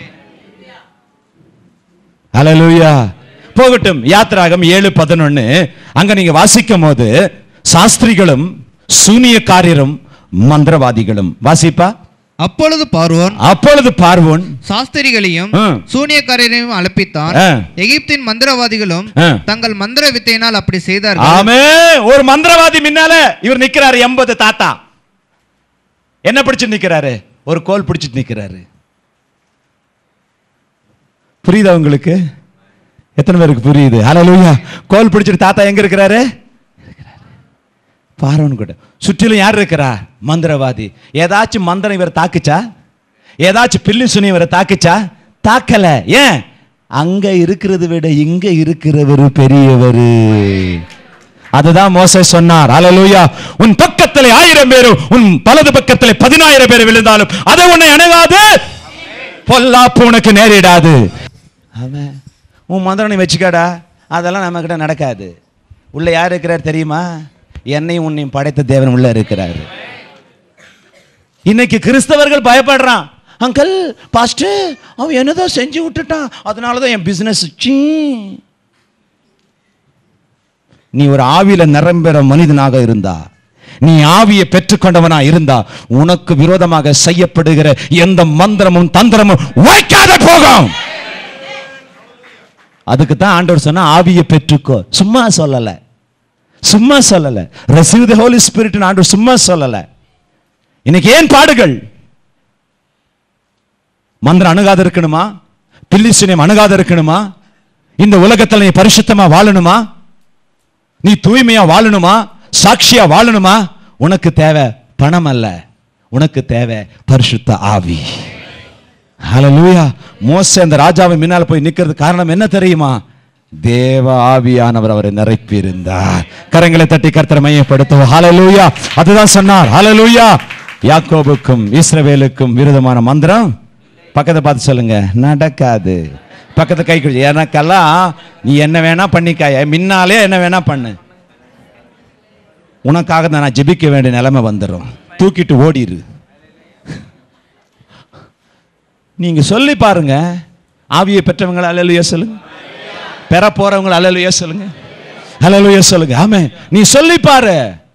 ஹalleluya போகட்டும் யாத்ராகம் ஏழு பதினொன்னு அங்க நீங்க வாசிக்கும் போது சாஸ்திரிகளும் சூனியக்காரரும் மந்திரவாதிகளும் வாசிப்பா அப்பொழுது பார்வோன் அப்பொழுது பார்வோன் சாஸ்திரிகளையும் ஆ. சூனியக்காரரையும் அழைப்பித்தான் ஆ. எகிப்தின் மந்திரவாதிகளும் ஆ. தங்கள் மந்திர வித்தையினால் அப்படி செய்தார்கள் ஆமே ஒரு மந்திரவாதி முன்னால இவர் நிக்கிறாரு எண்பது தாத்தா என்ன பிடிச்சு நிக்கிறாரு ஒரு கோல் பிடிச்சிட்டு நிக்கிறாரு புரியுதா உங்களுக்கு எத்தனை பேருக்கு புரியுது ஹalleluya கோல் பிடிச்சிட்டு தாத்தா எங்க இருக்கிறாரு பார்வன் கூட சுற்றிலும் யார் இருக்கிறா மந்திரவாதி ஏதாச்சும் மந்திரம் இவரை தாக்குச்சா ஏதாச்சும் பில்லி சுனி இவரை தாக்குச்சா தாக்கல ஏன் அங்க இருக்கிறது விட இங்க இருக்கிறவர் பெரியவர் அதுதான் மோசே சொன்னார் ஹalleluya உன் பக்கத்திலே ஆயிரம் பேரும் உன் வலது பக்கத்திலே பதினாயிரம் பேர் விழுந்தாலும் அது உன்னை அணுகாது பொல்லாப்பு உனக்கு நேரிடாது அவன் உன் மந்திரம் நீ வச்சுக்காடா அதெல்லாம் நம்ம கிட்ட நடக்காது உள்ள யார் இருக்கிறார் தெரியுமா என்னையும் உன்னையும் படைத்த தேவன் உள்ள இருக்கிறார் இன்னைக்கு கிறிஸ்தவர்கள் பயப்படுறான் அங்கிள் பாஸ்டர் அவன் என்னதோ செஞ்சு விட்டுட்டான் அதனால தான் என் பிசினஸ் நீ ஒரு ஆவியில நிரம்பெற மனிதனாக இருந்தா நீ ஆவியை பெற்றுக்கொண்டவனா இருந்தா உனக்கு விரோதமாக செய்யப்படுகிற எந்த மந்திரமும் தந்திரமும் வாய்க்காத போகும் அதுக்கு தான் ஆண்டவர் சொன்னா ஆவியை பெற்றுக்கோ சும்மா சொல்லல சும்மா சொல்லல receive the holy spirit ஆண்டவர் சும்மா சொல்லல இன்னைக்கு ஏன் பாடுகள் மந்திரம் அணுகாத இருக்கணுமா பில்லி சினியம் அணுகாத இருக்கணுமா இந்த உலகத்துல நீ பரிசுத்தமா வாழணுமா நீ தூய்மையா வாழணுமா சாட்சியா வாழணுமா உனக்கு தேவை பணம் அல்ல உனக்கு தேவை பரிசுத்த ஆவி ஹalleluya மோசே அந்த ராஜாவை முன்னால போய் நிக்கிறது காரணம் என்ன தெரியுமா தேவ ஆவியானவர் அவரை நிரப்பியிருந்தார் கரங்களை தட்டி கர்த்தரை மையப்படுத்துவோம் ஹalleluya அதுதான் சொன்னார் ஹalleluya யாக்கோபுக்கும் இஸ்ரவேலுக்கும் விரோதமான மந்திரம் பக்கத்தை பார்த்து சொல்லுங்க நடக்காது பக்கத்து கை குடி எனக்கெல்லாம் நீ என்ன வேணா பண்ணிக்காய முன்னாலே என்ன வேணா பண்ணு உனக்காக தான் நான் ஜெபிக்க வேண்டிய நிலைமை வந்துடும் தூக்கிட்டு ஓடிரு நீங்க சொல்லி பாருங்க ஆவியை பெற்றவங்களை அல்லலுயா சொல்லுங்க பெற போறவங்களை அல்லலுயா சொல்லுங்க அல்லலுயா சொல்லுங்க ஆமே நீ சொல்லி பாரு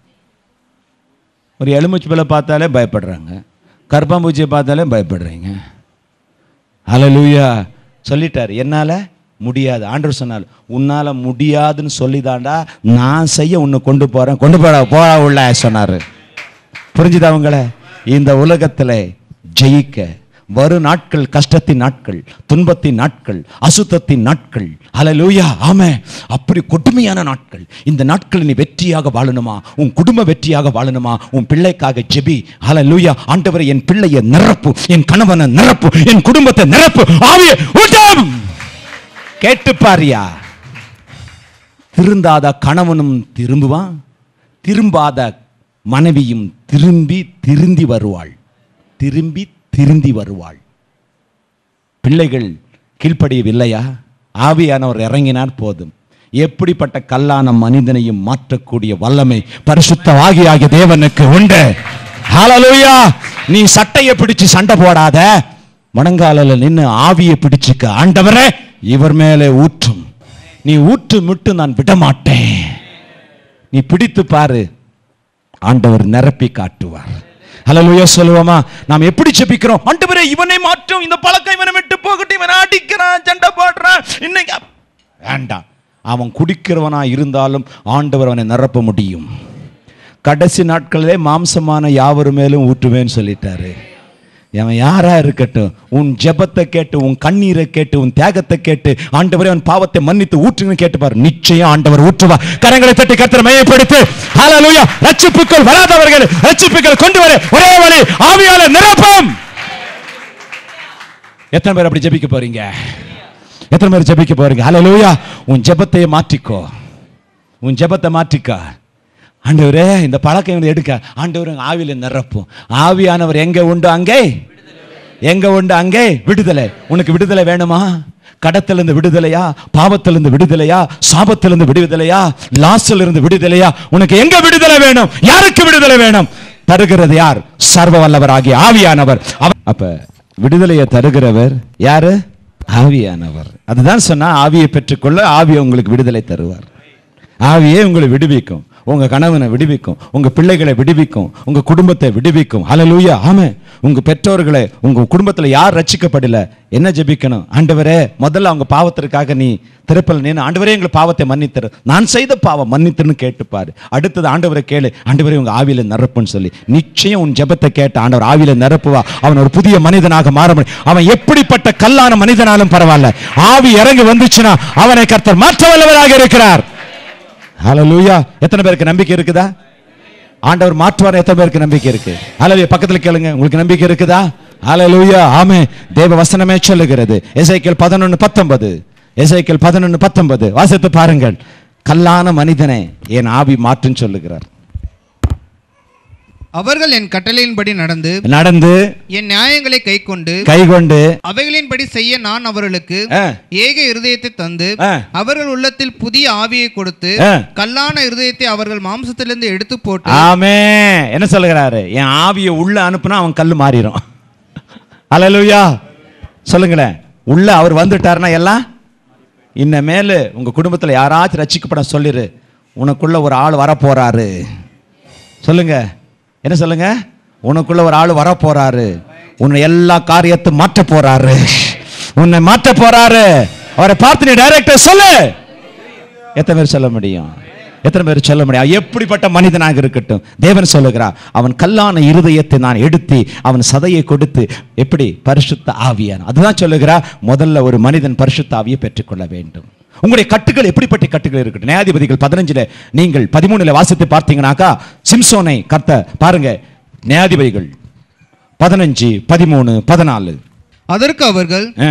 ஒரு எலுமிச்சு பிள்ளை பார்த்தாலே பயப்படுறாங்க கர்ப்பாம்பூச்சியை பார்த்தாலே பயப்படுறீங்க ஹalleluya சொல்லிட்டார் என்னால முடியாது ஆண்டவர் சொன்னார் உன்னால முடியாதுன்னு சொல்லிதாண்டா நான் செய்ய உன்னை கொண்டு போறேன் கொண்டு போட போடா உள்ள சொன்னாரு புரிஞ்சுதா உங்களை இந்த உலகத்தில் ஜெயிக்க வரும் நாட்கள் கஷ்டத்தின் நாட்கள் துன்பத்தின் நாட்கள் அசுத்தத்தின் நாட்கள் ஹalleluya ஆமே அப்படி கொடுமையான நாட்கள் இந்த நாட்கள் நீ வெற்றியாக வாழணுமா உன் குடும்ப வெற்றியாக வாழணுமா உன் பிள்ளைக்காக ஜெபி ஹalleluya ஆண்டவரை என் பிள்ளையை நிரப்பு என் கணவனை நிரப்பு என் குடும்பத்தை நிரப்பு ஆவியே ஊட்டம் கேட்டு பாரியா திருந்தாத கணவனும் திரும்புவான் திரும்பாத மனைவியும் திரும்பி திருந்தி வருவாள் திரும்பி திருந்தி வருவாள் பிள்ளைகள் கீழ்ப்படியவில்லையா ஆவியானவர் இறங்கினார் போதும் எப்படிப்பட்ட கல்லான மனிதனையும் மாற்றக்கூடிய வல்லமை பரிசுத்த ஆகிய தேவனுக்கு உண்டு ஹalleluya நீ சட்டையை பிடிச்சு சண்டை போடாத முழங்காலில் நின்னு ஆவியை பிடிச்சுக்க ஆண்டவரே இவர் மேலே ஊற்றும் நீ ஊற்று விட்டு நான் விட மாட்டேன் நீ பிடித்து பாரு ஆண்டவர் நிரப்பி காட்டுவார் ஹalleluya சொல்லுவோமா நாம் எப்படி ஜெபிக்கிறோம் ஆண்டவரே இவனை மாற்றும் இந்த பழக்கம் இவனை விட்டு போகட்டும் இவனை அடிக்கிறான் சண்டை போடுறான் இன்னைக்கு அப்- வேண்டாம் அவன் குடிக்கிறவனா இருந்தாலும் ஆண்டவர் அவனை நிரப்ப முடியும் கடைசி நாட்களிலே மாம்சமான யாவர் மேலும் ஊற்றுவேன்னு சொல்லிட்டாரு அவன் யாரா இருக்கட்டும் உன் ஜெபத்தை கேட்டு உன் கண்ணீரை கேட்டு உன் தியாகத்தை கேட்டு ஆண்டவரே அவன் பாவத்தை மன்னித்து ஊற்றுங்கன்னு கேட்டுப்பார் நிச்சயம் ஆண்டவர் ஊற்றுவார் கரங்களை தட்டி கத்திர மையப்படுத்து ஹalleluya ரட்சிப்புக்குள் வராதவர்கள் ரட்சிப்புக்குள் கொண்டு வர ஒரே வழி ஆவியால நிரப்பம் எத்தனை பேர் அப்படி ஜெபிக்க போறீங்க எத்தனை பேர் ஜெபிக்க போறீங்க ஹalleluya உன் ஜெபத்தை மாற்றிக்கோ உன் ஜெபத்தை மாற்றிக்கோ ஆண்டவரே இந்த பழக்கம் இவனை எடுக்க ஆண்டவர் ஆவியில நிரப்பும் ஆவியானவர் எங்க உண்டு அங்கே எங்க உண்டு அங்கே விடுதலை உனக்கு விடுதலை வேணுமா கடத்திலிருந்து விடுதலையா பாவத்திலிருந்து விடுதலையா சாபத்திலிருந்து விடுதலையா லாஸ்ல இருந்து விடுதலையா உனக்கு எங்க விடுதலை வேணும் யாருக்கு விடுதலை வேணும் தருகிறது யார் சர்வ வல்லவராகிய ஆவியானவர் அவர் அப்ப விடுதலையை தருகிறவர் யாரு ஆவியானவர் அதுதான் சொன்னா ஆவியை பெற்றுக்கொள்ள ஆவி உங்களுக்கு விடுதலை தருவார் ஆவியே உங்களை விடுவிக்கும் உங்க கணவனை விடுவிக்கும் உங்க பிள்ளைகளை விடுவிக்கும் உங்க குடும்பத்தை விடுவிக்கும் ஹalleluya ஆமே உங்க பெற்றோர்களை உங்க குடும்பத்துல யார் ரட்சிக்கப்படல என்ன ஜெபிக்கணும் ஆண்டவரே முதல்ல அவங்க பாவத்திற்காக நீ திருப்பல் நீ ஆண்டவரே எங்களை பாவத்தை மன்னித்தரு நான் செய்த பாவம் மன்னித்துன்னு கேட்டுப்பாரு அடுத்தது ஆண்டவரை கேளு ஆண்டவரே உங்க ஆவியில நிரப்புன்னு சொல்லி நிச்சயம் உன் ஜெபத்தை கேட்ட ஆண்டவர் ஆவியில நிரப்புவா அவன் ஒரு புதிய மனிதனாக மாற முடியும் அவன் எப்படிப்பட்ட கல்லான மனிதனாலும் பரவாயில்ல ஆவி இறங்கி வந்துச்சுன்னா அவனை கர்த்தர் மாற்ற வல்லவராக இருக்கிறார் ஹalleluya எத்தனை பேருக்கு நம்பிக்கை இருக்குதா ஆண்டவர் மாற்றுவார் எத்தனை பேருக்கு நம்பிக்கை இருக்கு ஹalleluya பக்கத்துல கேளுங்க உங்களுக்கு நம்பிக்கை இருக்குதா ஹalleluya ஆமே தேவ வசனமே சொல்லுகிறது எசேக்கியேல் 11 19 எசேக்கியேல் 11 19 வாசித்து பாருங்கள் கல்லான மனிதனை என் ஆவி மாற்றுன்னு சொல்லுகிறார் அவர்கள் என் கட்டளையின்படி நடந்து நடந்து என் நியாயங்களை கைக்கொண்டு கைகொண்டு அவைகளின்படி செய்ய நான் அவர்களுக்கு ஆ, ஏக இருதயத்தை தந்து ஆ. அவர்கள் உள்ளத்தில் புதிய ஆவியை கொடுத்து ஆ. கல்லான இருதயத்தை அவர்கள் மாம்சத்திலிருந்து எடுத்து போட்டு ஆமே என்ன சொல்லுகிறாரு என் ஆவியை உள்ள அனுப்புனா அவன் கல்லு மாறிடும் அல்லேலூயா சொல்லுங்களேன் உள்ள அவர் வந்துட்டாருன்னா எல்லாம் இன்னமேலு உங்க குடும்பத்துல யாராச்சும் ரட்சிக்கப்பட சொல்லிரு உனக்குள்ள ஒரு ஆள் வர போறாரு சொல்லுங்க என்ன சொல்லுங்க உனக்குள்ள ஒரு ஆள் வர போறாரு உன்னை எல்லா காரியத்தை மாற்ற போறாரு உன்னை மாற்ற போறாரு அவரை பார்த்து நீ டைரக்டர் சொல்லு எத்தனை பேர் சொல்ல முடியும் எத்தனை பேர் சொல்ல முடியும் எப்படிப்பட்ட மனிதனாக இருக்கட்டும் தேவன் சொல்லுகிறார் அவன் கல்லான இருதயத்தை நான் எடுத்து அவன் சதையை கொடுத்து எப்படி பரிசுத்த ஆவியான் அதுதான் சொல்லுகிறார் முதல்ல ஒரு மனிதன் பரிசுத்த ஆவியை பெற்றுக்கொள்ள வேண்டும் உங்களுடைய கட்டுகள் எப்படிப்பட்ட கட்டுகள் இருக்கட்டும் நியாயாதிபதிகள் பதினஞ்சுல நீங்கள் பதிமூணுல வாசித்து பார்த்தீங்கன்னாக்கா சிம்சோனை கர்த்த பாருங்க நியாயாதிபதிகள் பதினஞ்சு பதிமூணு பதினாலு அதற்கு அவர்கள் ஆ,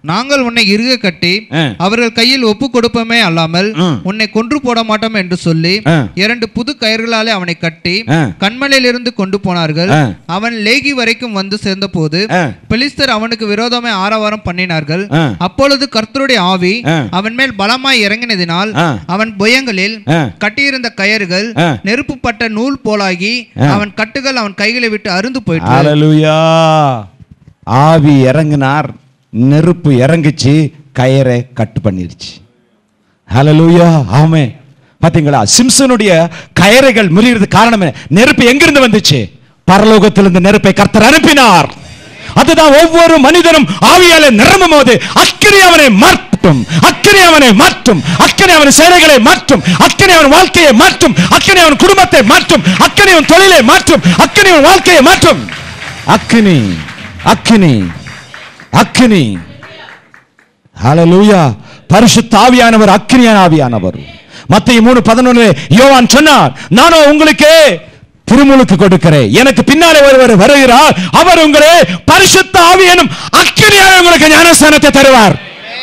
நாங்கள் உன்னை இறுக கட்டி ஆ. அவர்கள் கையில் ஒப்பு கொடுப்போமே அல்லாமல் ம். உன்னை கொன்று போட மாட்டோம் என்று சொல்லி ஆ. இரண்டு புது கயிர்களாலே அவனை கட்டி ஆ. கண்மலையிலிருந்து கொண்டு போனார்கள் ஆ. அவன் லேகி வரைக்கும் வந்து சேர்ந்தபோது ஆ. பெலிஸ்தர் அவனுக்கு விரோதமாய் ஆரவாரம் பண்ணினார்கள் ஆ. அப்பொழுது கர்த்தருடைய ஆவி ஆ. அவன் மேல் பலமாய் இறங்கினதினால் ஆ. அவன் புயங்களில் ஆ. கட்டியிருந்த கயறுகள் ஆ. நெருப்புப்பட்ட நூல் போலாகி அவன் கட்டுகள் அவன் கைகளை விட்டு அருந்து போயிற்று ஹalleluya ஆவி இறங்கினார் நெருப்பு இறங்குச்சு கயரை கட்டு பண்ணிருச்சு ஹalleluya ஆமே பாத்தீங்களா சிம்சனுடைய கயறைகள் முறியறது காரணம் என்ன? நெருப்பு எங்கிருந்து வந்துச்சு பரலோகத்திலிருந்து நெருப்பை கர்த்தர் அனுப்பினார் அதுதான் ஒவ்வொரு மனிதனும் ஆவியாலே நிரம்பும் போது அக்கினி அவனை மாற்றும் அக்கினி அவனை மாற்றும் அக்கினி அவன் செயல்களை மாற்றும் அக்கினி அவன் வாழ்க்கையை மாற்றும் அக்கினி அவன் குடும்பத்தை மாற்றும் அக்கினி அவன் தொழிலை மாற்றும் அக்கினி அவன் வாழ்க்கையை மாற்றும் அக்கினி அக்கினி அக்கினி ஹalleluya பரிசுத்த ஆவியானவர் அக்கினியான ஆவியானவர் மத்திய மூணு பதினொன்னு யோவான் சொன்னார் நானோ உங்களுக்கு திருமுழுக்கு கொடுக்கிறேன் எனக்கு பின்னாலே ஒருவர் வருகிறார் அவர் உங்களே பரிசுத்த ஆவி எனும் அக்கினியாக உங்களுக்கு ஞானஸ்தானத்தை தருவார்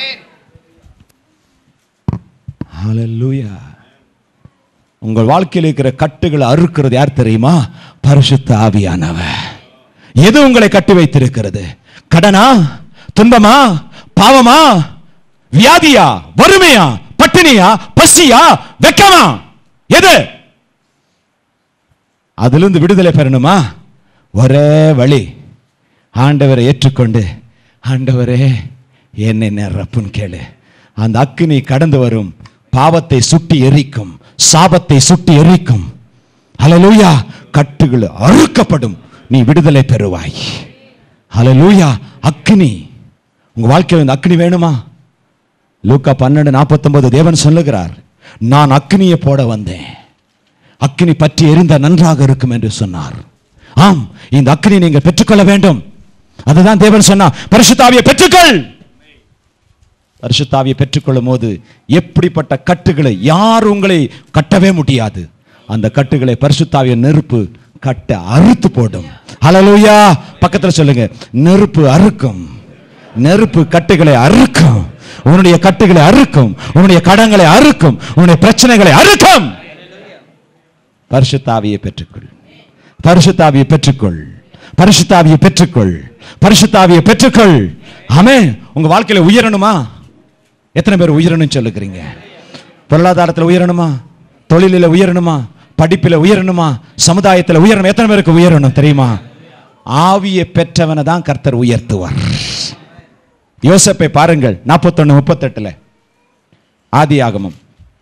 ஹalleluya உங்கள் வாழ்க்கையில் இருக்கிற கட்டுகளை அறுக்கிறது யார் தெரியுமா பரிசுத்த ஆவியானவர் எது உங்களை கட்டி வைத்திருக்கிறது கடனா துன்பமா பாவமா வியாதியா வறுமையா பட்டினியா பசியா வெக்கமா எது அதிலிருந்து விடுதலை பெறணுமா ஒரே வழி ஆண்டவரை ஏற்றுக்கொண்டு ஆண்டவரே என்னை நிரப்புன்னு கேளு அந்த அக்கினி கடந்து வரும் பாவத்தை சுட்டி எரிக்கும் சாபத்தை சுட்டி எரிக்கும் ஹalleluya கட்டுகள் அறுக்கப்படும் நீ விடுதலை பெறுவாய் ஹalleluya அக்கினி உங்க வாழ்க்கையில் இந்த அக்கினி வேணுமா லூக்கா பன்னெண்டு நாற்பத்தொன்பது தேவன் சொல்லுகிறார் நான் அக்கினியை போட வந்தேன் அக்கினி பற்றி எரிந்த நன்றாக இருக்கும் என்று சொன்னார் ஆம் இந்த அக்கினி நீங்கள் பெற்றுக்கொள்ள வேண்டும் அதுதான் தேவன் சொன்னார் பரிசுத்தாவியை பெற்றுக்கொள் பரிசுத்தாவியை பெற்றுக்கொள்ளும் போது எப்படிப்பட்ட கட்டுகளை யார் உங்களை கட்டவே முடியாது அந்த கட்டுகளை பரிசுத்தாவிய நெருப்பு கட்ட அறுத்து போடும் ஹalleluya பக்கத்துல சொல்லுங்க நெருப்பு அறுக்கும் நெருப்பு கட்டுகளை அறுக்கும் உன்னுடைய கட்டுகளை அறுக்கும் உன்னுடைய கடங்களை அறுக்கும் உன்னுடைய பிரச்சனைகளை அறுக்கும் பரிசுத்தாவியை பெற்றுக்கொள் பரிசுத்தாவியை பெற்றுக்கொள் பரிசுத்தாவியை பெற்றுக்கொள் பரிசுத்தாவியை பெற்றுக்கொள் ஆமே உங்க வாழ்க்கையில உயரணுமா எத்தனை பேர் உயரணும்னு சொல்லுகிறீங்க பொருளாதாரத்தில் உயரணுமா தொழிலில் உயரணுமா படிப்பில் உயரணுமா சமுதாயத்தில் உயரணும் எத்தனை பேருக்கு உயரணும் தெரியுமா ஆவியை பெற்றவனை தான் கர்த்தர் உயர்த்துவார் யோசப்பை பாருங்கள் நாற்பத்தொன்னு முப்பத்தெட்டுல ஆதி ஆகமம்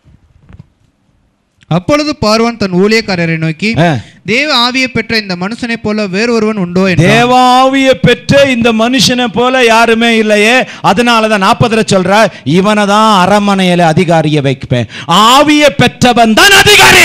அப்பொழுது பார்வான் தன் ஊழியக்காரரை நோக்கி ஆ. தேவ ஆவியை பெற்ற இந்த மனுஷனைப் போல வேறொருவன் உண்டோ என்றான். தேவாவிய பெற்ற இந்த மனுஷனை போல யாருமே இல்லையே அதனால தான் நாற்பதுல சொல்ற இவனை தான் அரமனையில அதிகாரிய வைப்பேன் ஆவிய பெற்றவன் தான் அதிகாரி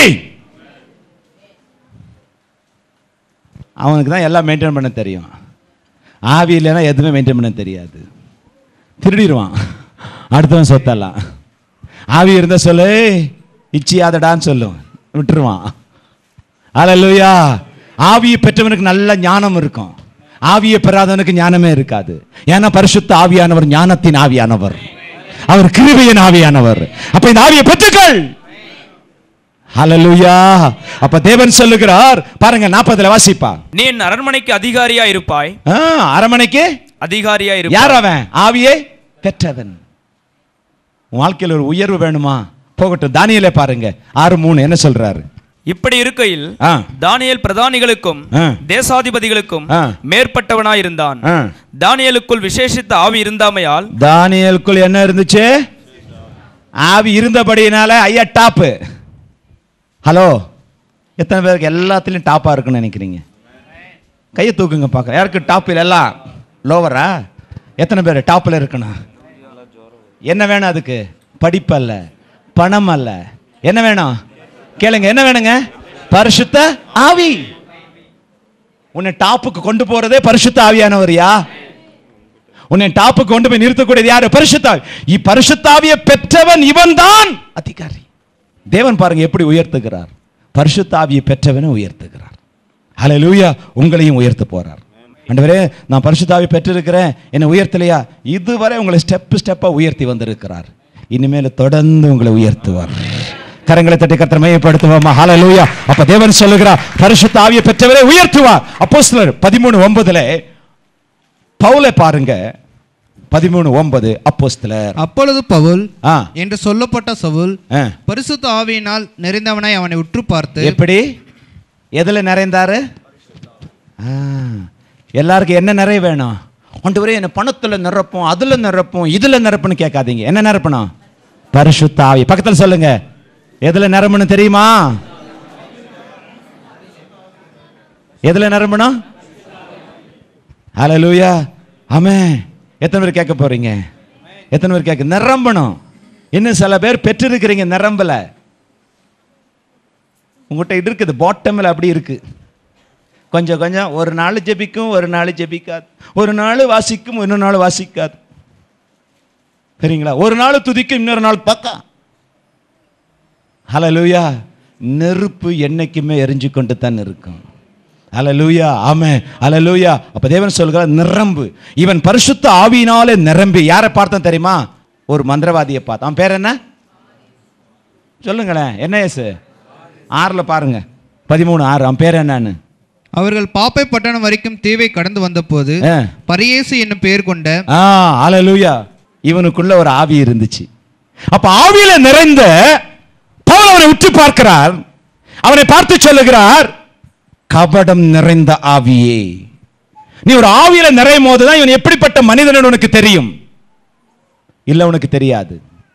அவனுக்கு தான் எல்லாம் மெயின்டைன் பண்ண தெரியும் ஆவி இல்லைன்னா எதுவுமே மெயின்டைன் பண்ண தெரியாது திருடிடுவான் அடுத்தவன் சொத்தெல்லாம் ஆவி இருந்தா சொல்லு இச்சியாதடான்னு சொல்லும் விட்டுருவான் அல்லேலூயா ஆவியை பெற்றவனுக்கு நல்ல ஞானம் இருக்கும் ஆவியை பெறாதவனுக்கு ஞானமே இருக்காது ஏன்னா பரிசுத்த ஆவியானவர் ஞானத்தின் ஆவியானவர் அவர் கிருபையின் ஆவியானவர் அப்ப இந்த ஆவியை பெற்றுக்கள் ஹalleluya அப்ப தேவன் சொல்லுகிறார் பாருங்க நாற்பதுல வாசிப்பா நீ என் அரண்மனைக்கு அதிகாரியா இருப்பாய் ஆ, அரமனைக்கு அதிகாரியா யார் இருப்பாய் அவன் ஆவியை பெற்றவன் உன் வாழ்க்கையில் ஒரு உயர்வு வேணுமா போகட்டும் தானியலே பாருங்க ஆறு மூணு என்ன சொல்றாரு இப்படி இருக்கையில் ஆ. தானியேல் பிரதானிகளுக்கும் ஆ. தேசாதிபதிகளுக்கும் ஆ. மேற்பட்டவனாயிருந்தான் ஆ. தானியேலுக்குள் விசேஷித்த ஆவி இருந்தாமையால் தானியலுக்குள் என்ன இருந்துச்சு ஆவி இருந்தபடியினால ஐயா டாப்பு ஹலோ எத்தனை பேருக்கு எல்லாத்துலயும் டாப்பா இருக்குன்னு நினைக்கிறீங்க கையை தூக்குங்க பார்க்க யாருக்கு டாப்பில் எல்லாம் லோவரா எத்தனை பேர் டாப்பில் இருக்கணும் என்ன வேணும் அதுக்கு படிப்பு அல்ல பணம் அல்ல என்ன வேணும் கேளுங்க என்ன வேணுங்க பரிசுத்த ஆவி உன்னை டாப்புக்கு கொண்டு போறதே பரிசுத்த ஆவியானவரியா உன்னை டாப்புக்கு கொண்டு போய் நிறுத்தக்கூடியது யாரு பரிசுத்தாவி இ பரிசுத்தாவியை பெற்றவன் இவன்தான் அதிகாரி தேவன் பாருங்க எப்படி உயர்த்துகிறார் பரிசுத்தாவியை பெற்றவனை உயர்த்துகிறார் ஹalleluya உங்களையும் உயர்த்த போறார் ஆண்டவரே நான் பரிசுத்தாவி பெற்றிருக்கிறேன் என்னை உயர்த்தலையா இதுவரை உங்களை ஸ்டெப் ஸ்டெப்பா உயர்த்தி வந்திருக்கிறார் இனிமேல் தொடர்ந்து உங்களை உயர்த்துவார் கரங்களை தட்டி கத்திர மையப்படுத்துவோமா ஹalleluya அப்ப தேவன் சொல்லுகிறார் பரிசுத்த ஆவியை பெற்றவரை உயர்த்துவார் அப்போஸ்தலர் பதிமூணு ஒன்பதுல பவுலை பாருங்க பதிமூணு ஒன்பது அப்போஸ்தலர் அப்பொழுது பவுல் ஆ என்று சொல்லப்பட்ட சவுல் ஆ. பரிசுத்த ஆவியினால் நிறைந்தவனாய் அவனை உற்று பார்த்து எப்படி எதுல நிறைந்தாரு ஆ, எல்லாருக்கும் என்ன நிறைய வேணும் ஆண்டவரே என்ன பணத்துல நிரப்பும் அதுல நிரப்பும் இதுல நிரப்புன்னு கேட்காதீங்க என்ன நிரப்பணும் பரிசுத்த ஆவி பக்கத்துல சொல்லுங்க எதுல நிரம்பணும் தெரியுமா எதுல நிரம்பணும் ஹalleluya ஆமென் எத்தனை பேர் கேட்க போறீங்க எத்தனை பேர் கேட்க நிரம்பணும் இன்னும் சில பேர் பெற்றிருக்கிறீங்க நிரம்பல உங்கள்கிட்ட இது இருக்குது பாட்டமில் அப்படி இருக்கு கொஞ்சம் கொஞ்சம் ஒரு நாள் ஜெபிக்கும் ஒரு நாள் ஜெபிக்காது ஒரு நாள் வாசிக்கும் இன்னொரு நாள் வாசிக்காது சரிங்களா ஒரு நாள் துதிக்கும் இன்னொரு நாள் பக்கா ஹalleluya நெருப்பு என்னைக்குமே எரிஞ்சு கொண்டு தான் இருக்கும் ஹalleluya ஆமென் ஹalleluya அப்ப தேவன் சொல்கிறார் நிரம்பு இவன் பரிசுத்த ஆவியினாலே நிரம்பி யாரை பார்த்தான் தெரியுமா ஒரு மந்திரவாதியை பார்த்தான் அவன் பேர் என்ன சொல்லுங்களேன் என்ன ஏசு ஆறுல பாருங்க பதிமூணு ஆறு அவன் பேர் என்னன்னு அவர்கள் பாப்பை பட்டணம் வரைக்கும் தீவை கடந்து வந்தபோது ஆ. பரியேசு என்னும் பெயர் கொண்ட ஆ ஹalleluya இவனுக்குள்ள ஒரு ஆவி இருந்துச்சு அப்ப ஆவியில நிறைந்த பவுல் அவனை உற்று பார்க்கிறார் அவனை பார்த்து சொல்லுகிறார் கபடம் நிறைந்த ஆவியே நீ ஒரு ஆவியில நிறையும் போதுதான் இவன் எப்படிப்பட்ட மனிதன் உனக்கு தெரியும் இல்ல உனக்கு தெரியாது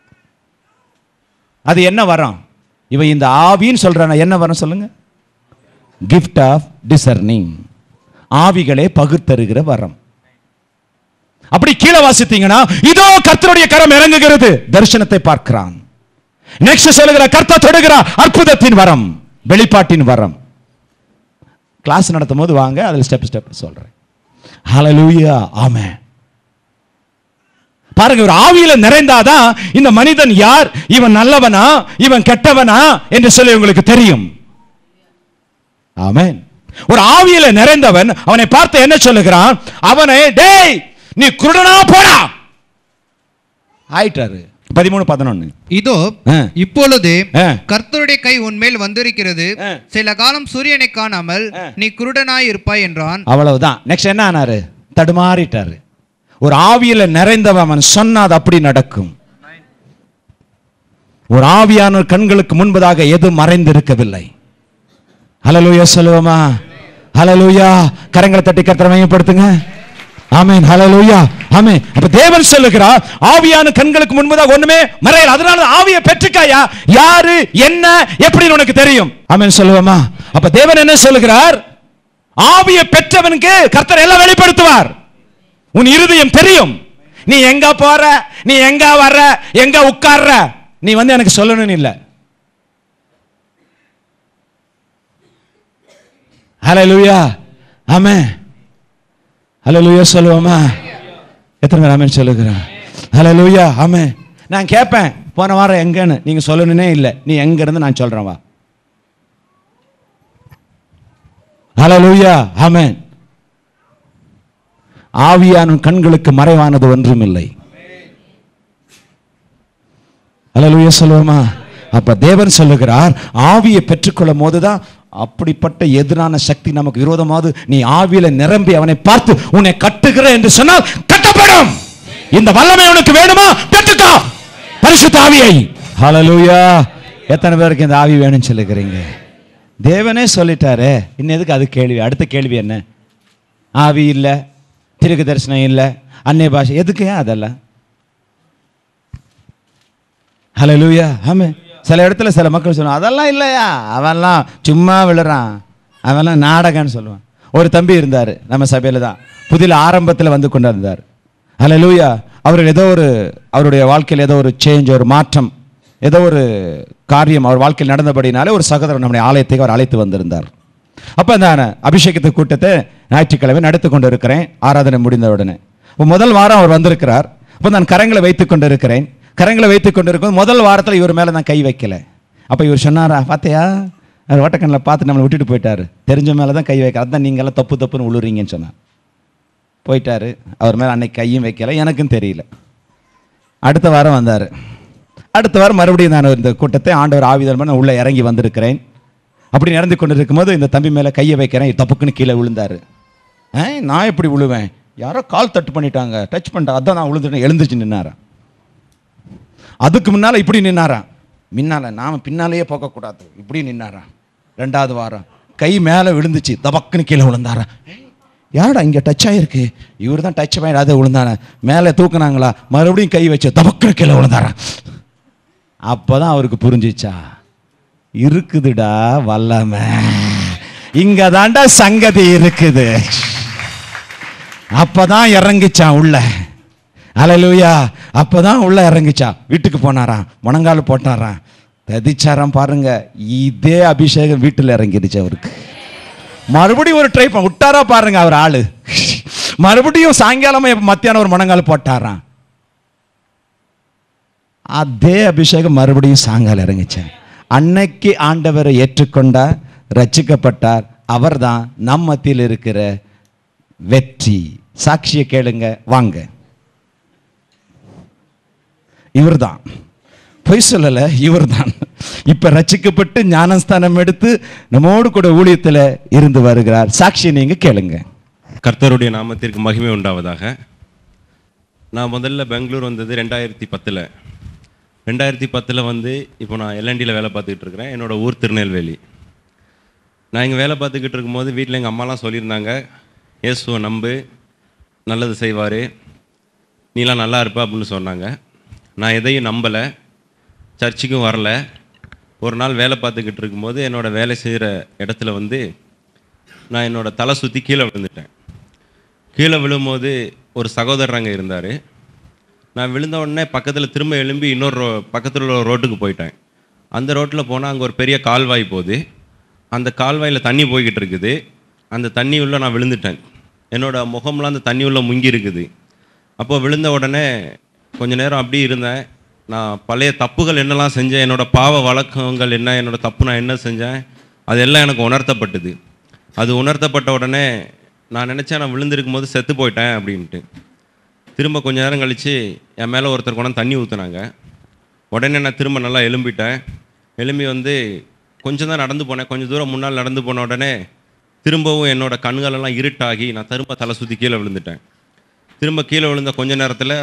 அது என்ன வரம் இவன் இந்த ஆவின்னு சொல்றான என்ன வரம் சொல்லுங்க gift ஆஃப் discerning ஆவிகளே பகுத்தருகிற வரம் அப்படி கீழே வாசித்தீங்கன்னா இதோ கர்த்தருடைய கரம் இறங்குகிறது தரிசனத்தை பார்க்கிறான் நெக்ஸ்ட் சொல்லுகிற கர்த்தர் தொடுகிறார் அற்புதத்தின் வரம் வெளிப்பாட்டின் வரம் கிளாஸ் நடத்தும் போது வாங்க அதில் ஸ்டெப் ஸ்டெப் சொல்றேன் ஹalleluya ஆமென் பாருங்க ஒரு ஆவியில நிறைந்தாதான் இந்த மனிதன் யார் இவன் நல்லவனா இவன் கெட்டவனா என்று சொல்லி உங்களுக்கு தெரியும் ஆமென் ஒரு ஆவியில நிறைந்தவன் அவனை பார்த்து என்ன சொல்லுகிறான் அவனை டேய் நீ குருடனா போடா ஆயிட்டாரு பதிமூணு பதினொன்னு இதோ ஆ. இப்பொழுது ஆ. கர்த்தருடைய கை உன்மேல் வந்திருக்கிறது ஆ. சில காலம் சூரியனை காணாமல் ஆ. நீ குருடனாய் இருப்பாய் என்றான் அவ்வளவுதான் நெக்ஸ்ட் என்ன ஆனாரு தடுமாறிட்டாரு ஒரு ஆவியில நிறைந்தவன் அவன் சொன்னா அது அப்படி நடக்கும் ஒரு ஆவியான கண்களுக்கு முன்பதாக எது மறைந்திருக்கவில்லை ஹalleluya சொல்லுவோமா ஹalleluya கரங்களை தட்டி கர்த்தரை மையப்படுத்துங்க ஆமென் ஹalleluya ஆமென் அப்ப தேவன் சொல்லுகிறார் ஆவியான கண்களுக்கு முன்பதாக ஒண்ணுமே மறையல அதனால தான் ஆவியை பெற்றுக்காயா யாரு என்ன எப்படின்னு உனக்கு தெரியும் ஆமென் சொல்லுவோமா அப்ப தேவன் என்ன சொல்லுகிறார் ஆவியை பெற்றவனுக்கு கர்த்தர் எல்லாம் வெளிப்படுத்துவார் உன் இருதயம் தெரியும் நீ எங்க போற நீ எங்க வர்ற எங்க உட்கார்ற நீ வந்து எனக்கு சொல்லணும்னு இல்ல ஹalleluya ஆமென் ஹalleluya சொல்லுவோமா எத்தனை பேர் ஆமென் சொல்லுகிறேன் ஹalleluya ஆமென் நான் கேட்பேன் போன வாரம் எங்கன்னு நீங்க சொல்லணுனே இல்ல நீ எங்க இருந்து நான் சொல்றேன் வா ஹalleluya ஆமென் ஆவியான கண்களுக்கு மறைவானது ஒன்றுமில்லை ஹalleluya சொல்லுவோமா அப்ப தேவன் சொல்லுகிறார் ஆவியை பெற்றுக்கொள்ளும் போதுதான் அப்படிப்பட்ட எதிரான சக்தி நமக்கு விரோதமாவது நீ ஆவியில நிரம்பி அவனை பார்த்து உன்னை கட்டுகிற என்று சொன்னால் கட்டப்படும் இந்த வல்லமை உனக்கு வேணுமா பெற்றுக்கோ பரிசுத்த ஆவியை ஹalleluya எத்தனை பேருக்கு இந்த ஆவி வேணும்னு சொல்லுகிறீங்க தேவனே சொல்லிட்டாரே இன்னும் எதுக்கு அது கேள்வி அடுத்த கேள்வி என்ன ஆவி இல்லை திருக்கு தரிசனம் இல்லை அந்நிய பாஷை எதுக்கு ஏன் அதெல்லாம் ஹalleluya ஆமே சில இடத்துல சில மக்கள் சொல்லுவாங்க அதெல்லாம் இல்லையா அவன்லாம் சும்மா விழுறான் அவன்லாம் நாடகம்னு சொல்லுவான் ஒரு தம்பி இருந்தார் நம்ம சபையில் தான் புதிய ஆரம்பத்தில் வந்து கொண்டு வந்தார் ஹalleluya அவர் ஏதோ ஒரு அவருடைய வாழ்க்கையில் ஏதோ ஒரு சேஞ்ச் ஒரு மாற்றம் ஏதோ ஒரு காரியம் அவர் வாழ்க்கையில் நடந்தபடினாலே ஒரு சகோதரர் நம்முடைய ஆலயத்துக்கு அவர் அழைத்து வந்திருந்தார் அப்போ அந்த அபிஷேகத்து கூட்டத்தை ஞாயிற்றுக்கிழமை நடத்தி கொண்டு இருக்கிறேன் ஆராதனை முடிந்த உடனே அப்போ முதல் வாரம் அவர் வந்திருக்கிறார் அப்போ நான் கரங்களை வைத்துக் கொண்டு இருக்கிறேன் கரங்களை வைத்துக் கொண்டு இருக்கும் முதல் வாரத்தில் இவர் மேலே நான் கை வைக்கல அப்போ இவர் சொன்னாரா பார்த்தியா அவர் ஓட்டக்கண்ணில் பார்த்து நம்மளை விட்டுட்டு போயிட்டாரு தெரிஞ்ச மேலே தான் கை வைக்க அதான் நீங்க எல்லாம் தப்பு தப்புன்னு உழுறீங்கன்னு சொன்னார் போயிட்டாரு அவர் மேலே அன்னைக்கு கையும் வைக்கல எனக்கும் தெரியல அடுத்த வாரம் வந்தார் அடுத்த வாரம் மறுபடியும் நான் இந்த கூட்டத்தை ஆண்டவர் ஆவிதல் பண்ண உள்ளே இறங்கி வந்திருக்கிறேன் அப்படி நடந்து கொண்டு இருக்கும்போது இந்த தம்பி மேலே கையை வைக்கிறேன் தப்புக்குன்னு கீழே விழுந்தாரு ஆ நான் எப்படி விழுவேன் யாரோ கால் தட்டு பண்ணிட்டாங்க டச் பண்ணிட்டா அதான் நான் விழுந்துட்டேன் எழுந்துச்சு நின்னாரா அதுக்கு முன்னால் இப்படி நின்னாராம் முன்னால நாம பின்னாலேயே போகக்கூடாது இப்படி நின்னாராம் ரெண்டாவது வாரம் கை மேலே விழுந்துச்சு தபக்குன்னு கீழே விழுந்தாரா யாரடா இங்கே டச் ஆகிருக்கு இவர் தான் டச் பண்ணாத விழுந்தானே மேலே தூக்குனாங்களா மறுபடியும் கை வச்சு தபக்குன்னு கீழே விழுந்தாரா அப்போ தான் அவருக்கு புரிஞ்சிச்சா இருக்குதுடா வல்லம இங்க தாண்டா சங்கதி இருக்குது அப்பதான் இறங்கிச்சான் உள்ள அலலூயா அப்பதான் உள்ள இறங்கிச்சான் வீட்டுக்கு போனாராம் முழங்கால் போட்டாராம் ததிச்சாராம் பாருங்க இதே அபிஷேகம் வீட்டில் இறங்கிடுச்சு அவருக்கு மறுபடியும் ஒரு ட்ரை பண்ண விட்டாரா பாருங்க அவர் ஆளு மறுபடியும் சாயங்காலமா மத்தியானம் ஒரு முழங்கால் போட்டாராம் அதே அபிஷேகம் மறுபடியும் சாயங்காலம் இறங்கிச்சேன் அன்னைக்கு ஆண்டவரை ஏற்றுக்கொண்டார் ரட்சிக்கப்பட்டார் அவர்தான் நம் மத்தியில் இருக்கிற வெற்றி சாட்சியை கேளுங்க வாங்க இவர்தான் பொய் சொல்லல இவர்தான் இப்ப ரட்சிக்கப்பட்டு ஞானஸ்தானம் எடுத்து நம்மோடு கூட ஊழியத்துல இருந்து வருகிறார் சாட்சியை நீங்க கேளுங்க கர்த்தருடைய நாமத்திற்கு மகிமை உண்டாவதாக நான் முதல்ல பெங்களூர் வந்தது ரெண்டாயிரத்தி பத்தில் ரெண்டாயிரத்தி பத்தில் வந்து இப்போ நான் எல்என்டியில் வேலை பார்த்துக்கிட்டு இருக்கிறேன் என்னோட ஊர் திருநெல்வேலி நான் இங்கே வேலை பார்த்துக்கிட்டு இருக்கும்போது வீட்டில் எங்கள் அம்மாலாம் சொல்லியிருந்தாங்க இயேசுவை நம்பு நல்லது செய்வார் நீலாம் நல்லா இருப்ப அப்படின்னு சொன்னாங்க நான் எதையும் நம்பலை சர்ச்சுக்கும் வரல ஒரு நாள் வேலை பார்த்துக்கிட்டு இருக்கும்போது என்னோடய வேலை செய்கிற இடத்துல வந்து நான் என்னோட தலை சுற்றி கீழே விழுந்துட்டேன் கீழே விழும்போது ஒரு சகோதரர் அங்கே இருந்தார் நான் விழுந்த உடனே பக்கத்தில் திரும்ப எழும்பி இன்னொரு ரோ பக்கத்தில் உள்ள ஒரு ரோட்டுக்கு போயிட்டேன் அந்த ரோட்டில் போனால் அங்கே ஒரு பெரிய கால்வாய் போகுது அந்த கால்வாயில் தண்ணி போய்கிட்டு இருக்குது அந்த தண்ணி உள்ள நான் விழுந்துட்டேன் என்னோட முகம்லாம் அந்த தண்ணி உள்ள முங்கி இருக்குது அப்போ விழுந்த உடனே கொஞ்ச நேரம் அப்படியே இருந்தேன் நான் பழைய தப்புகள் என்னெல்லாம் செஞ்சேன் என்னோட பாவ வழக்கங்கள் என்ன என்னோட தப்பு நான் என்ன செஞ்சேன் அதெல்லாம் எனக்கு உணர்த்தப்பட்டது அது உணர்த்தப்பட்ட உடனே நான் நினச்சேன் நான் விழுந்திருக்கும் போது செத்து போயிட்டேன் அப்படின்ட்டு திரும்ப கொஞ்ச நேரம் கழித்து என் மேலே ஒருத்தர் கொண்டாந்து தண்ணி ஊற்றுனாங்க உடனே நான் திரும்ப நல்லா எலும்பிட்டேன் எலும்பி வந்து கொஞ்சம் தான் நடந்து போனேன் கொஞ்சம் தூரம் முன்னால் நடந்து போன உடனே திரும்பவும் என்னோட கண்களெல்லாம் இருட்டாகி நான் திரும்ப தலை சுற்றி கீழே விழுந்துட்டேன் திரும்ப கீழே விழுந்த கொஞ்ச நேரத்தில்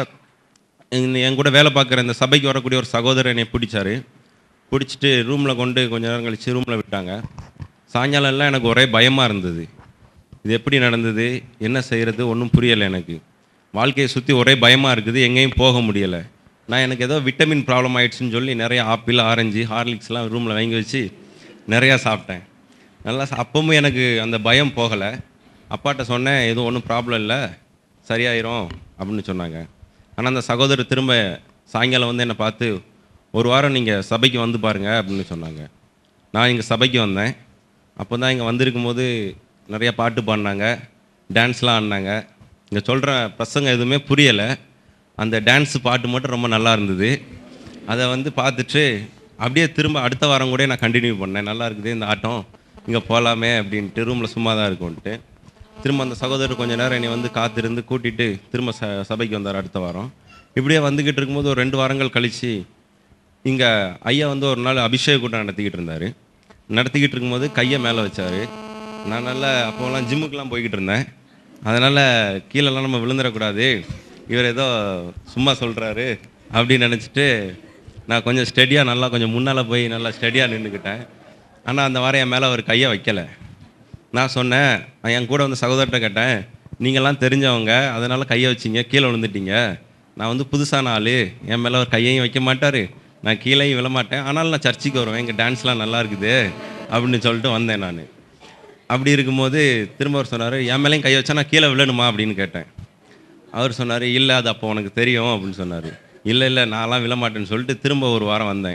என் கூட வேலை பார்க்குற இந்த சபைக்கு வரக்கூடிய ஒரு சகோதரர் என்னை பிடிச்சாரு பிடிச்சிட்டு ரூமில் கொண்டு கொஞ்ச நேரம் கழித்து ரூமில் விட்டாங்க சாயங்காலம் எல்லாம் எனக்கு ஒரே பயமாக இருந்தது இது எப்படி நடந்தது என்ன செய்கிறது ஒன்றும் புரியலை எனக்கு வாழ்க்கையை சுற்றி ஒரே பயமாக இருக்குது எங்கேயும் போக முடியலை நான் எனக்கு ஏதோ விட்டமின் ப்ராப்ளம் ஆயிடுச்சுன்னு சொல்லி நிறைய ஆப்பிள் ஆரஞ்சு ஹார்லிக்ஸ்லாம் ரூமில் வாங்கி வச்சு நிறையா சாப்பிட்டேன் நல்லா சா- அப்பவும் எனக்கு அந்த பயம் போகலை அப்பாட்ட சொன்னேன் எதுவும் ஒன்றும் ப்ராப்ளம் இல்லை சரியாயிரும் அப்படின்னு சொன்னாங்க ஆனால் அந்த சகோதரர் திரும்ப சாயங்காலம் வந்து என்னை பார்த்து ஒரு வாரம் நீங்கள் சபைக்கு வந்து பாருங்க அப்படின்னு சொன்னாங்க நான் இங்கே சபைக்கு வந்தேன் அப்போ தான் இங்கே வந்திருக்கும் போது நிறைய பாட்டு பாடினாங்க டான்ஸ்லாம் ஆடினாங்க இங்கே சொல்கிற பிரசங்கம் எதுவுமே புரியலை அந்த டான்ஸ் பாட்டு மட்டும் ரொம்ப நல்லா இருந்தது அதை வந்து பார்த்துட்டு அப்படியே திரும்ப அடுத்த வாரம் கூட நான் கண்டினியூ பண்ணேன் நல்லா இருக்குது இந்த ஆட்டம் இங்கே போகலாமே அப்படின்ட்டு ரூமில் சும்மா தான் இருக்கும்ன்ட்டு திரும்ப அந்த சகோதரர் கொஞ்ச நேரம் என்னை வந்து காத்திருந்து கூட்டிட்டு திரும்ப ச சபைக்கு வந்தார் அடுத்த வாரம் இப்படியே வந்துக்கிட்டு இருக்கும்போது ஒரு ரெண்டு வாரங்கள் கழித்து இங்கே ஐயா வந்து ஒரு நாள் அபிஷேக கூட்டம் நடத்திக்கிட்டு இருந்தார் நடத்திக்கிட்டு இருக்கும்போது கையை மேலே வச்சார் நான் நல்லா அப்போலாம் ஜிம்முக்கெலாம் போய்கிட்டு இருந்தேன் அதனால் கீழெல்லாம் நம்ம விழுந்துடக்கூடாது இவர் ஏதோ சும்மா சொல்கிறாரு அப்படின்னு நினச்சிட்டு நான் கொஞ்சம் ஸ்டெடியாக நல்லா கொஞ்சம் முன்னால் போய் நல்லா ஸ்டெடியாக நின்றுக்கிட்டேன் ஆனால் அந்த வாரம் என் மேலே அவர் கையை வைக்கலை நான் சொன்னேன் நான் என் கூட வந்து சகோதரர்கிட்ட கேட்டேன் நீங்கள்லாம் தெரிஞ்சவங்க அதனால் கையை வச்சிங்க கீழே விழுந்துட்டீங்க நான் வந்து புதுசான ஆள் என் மேலே ஒரு கையையும் வைக்க மாட்டார் நான் கீழேயும் விழமாட்டேன் ஆனாலும் நான் சர்ச்சுக்கு வருவேன் எங்கள் டான்ஸ்லாம் நல்லா இருக்குது அப்படின்னு சொல்லிட்டு வந்தேன் நான் அப்படி இருக்கும்போது திரும்ப அவர் சொன்னார் என் மேலேயும் கை வச்சா நான் கீழே விழணுமா அப்படின்னு கேட்டேன் அவர் சொன்னார் இல்லை அது அப்போ உனக்கு தெரியும் அப்படின்னு சொன்னார் இல்லை இல்லை நான்லாம் விழமாட்டேன்னு சொல்லிட்டு திரும்ப ஒரு வாரம் வந்தேன்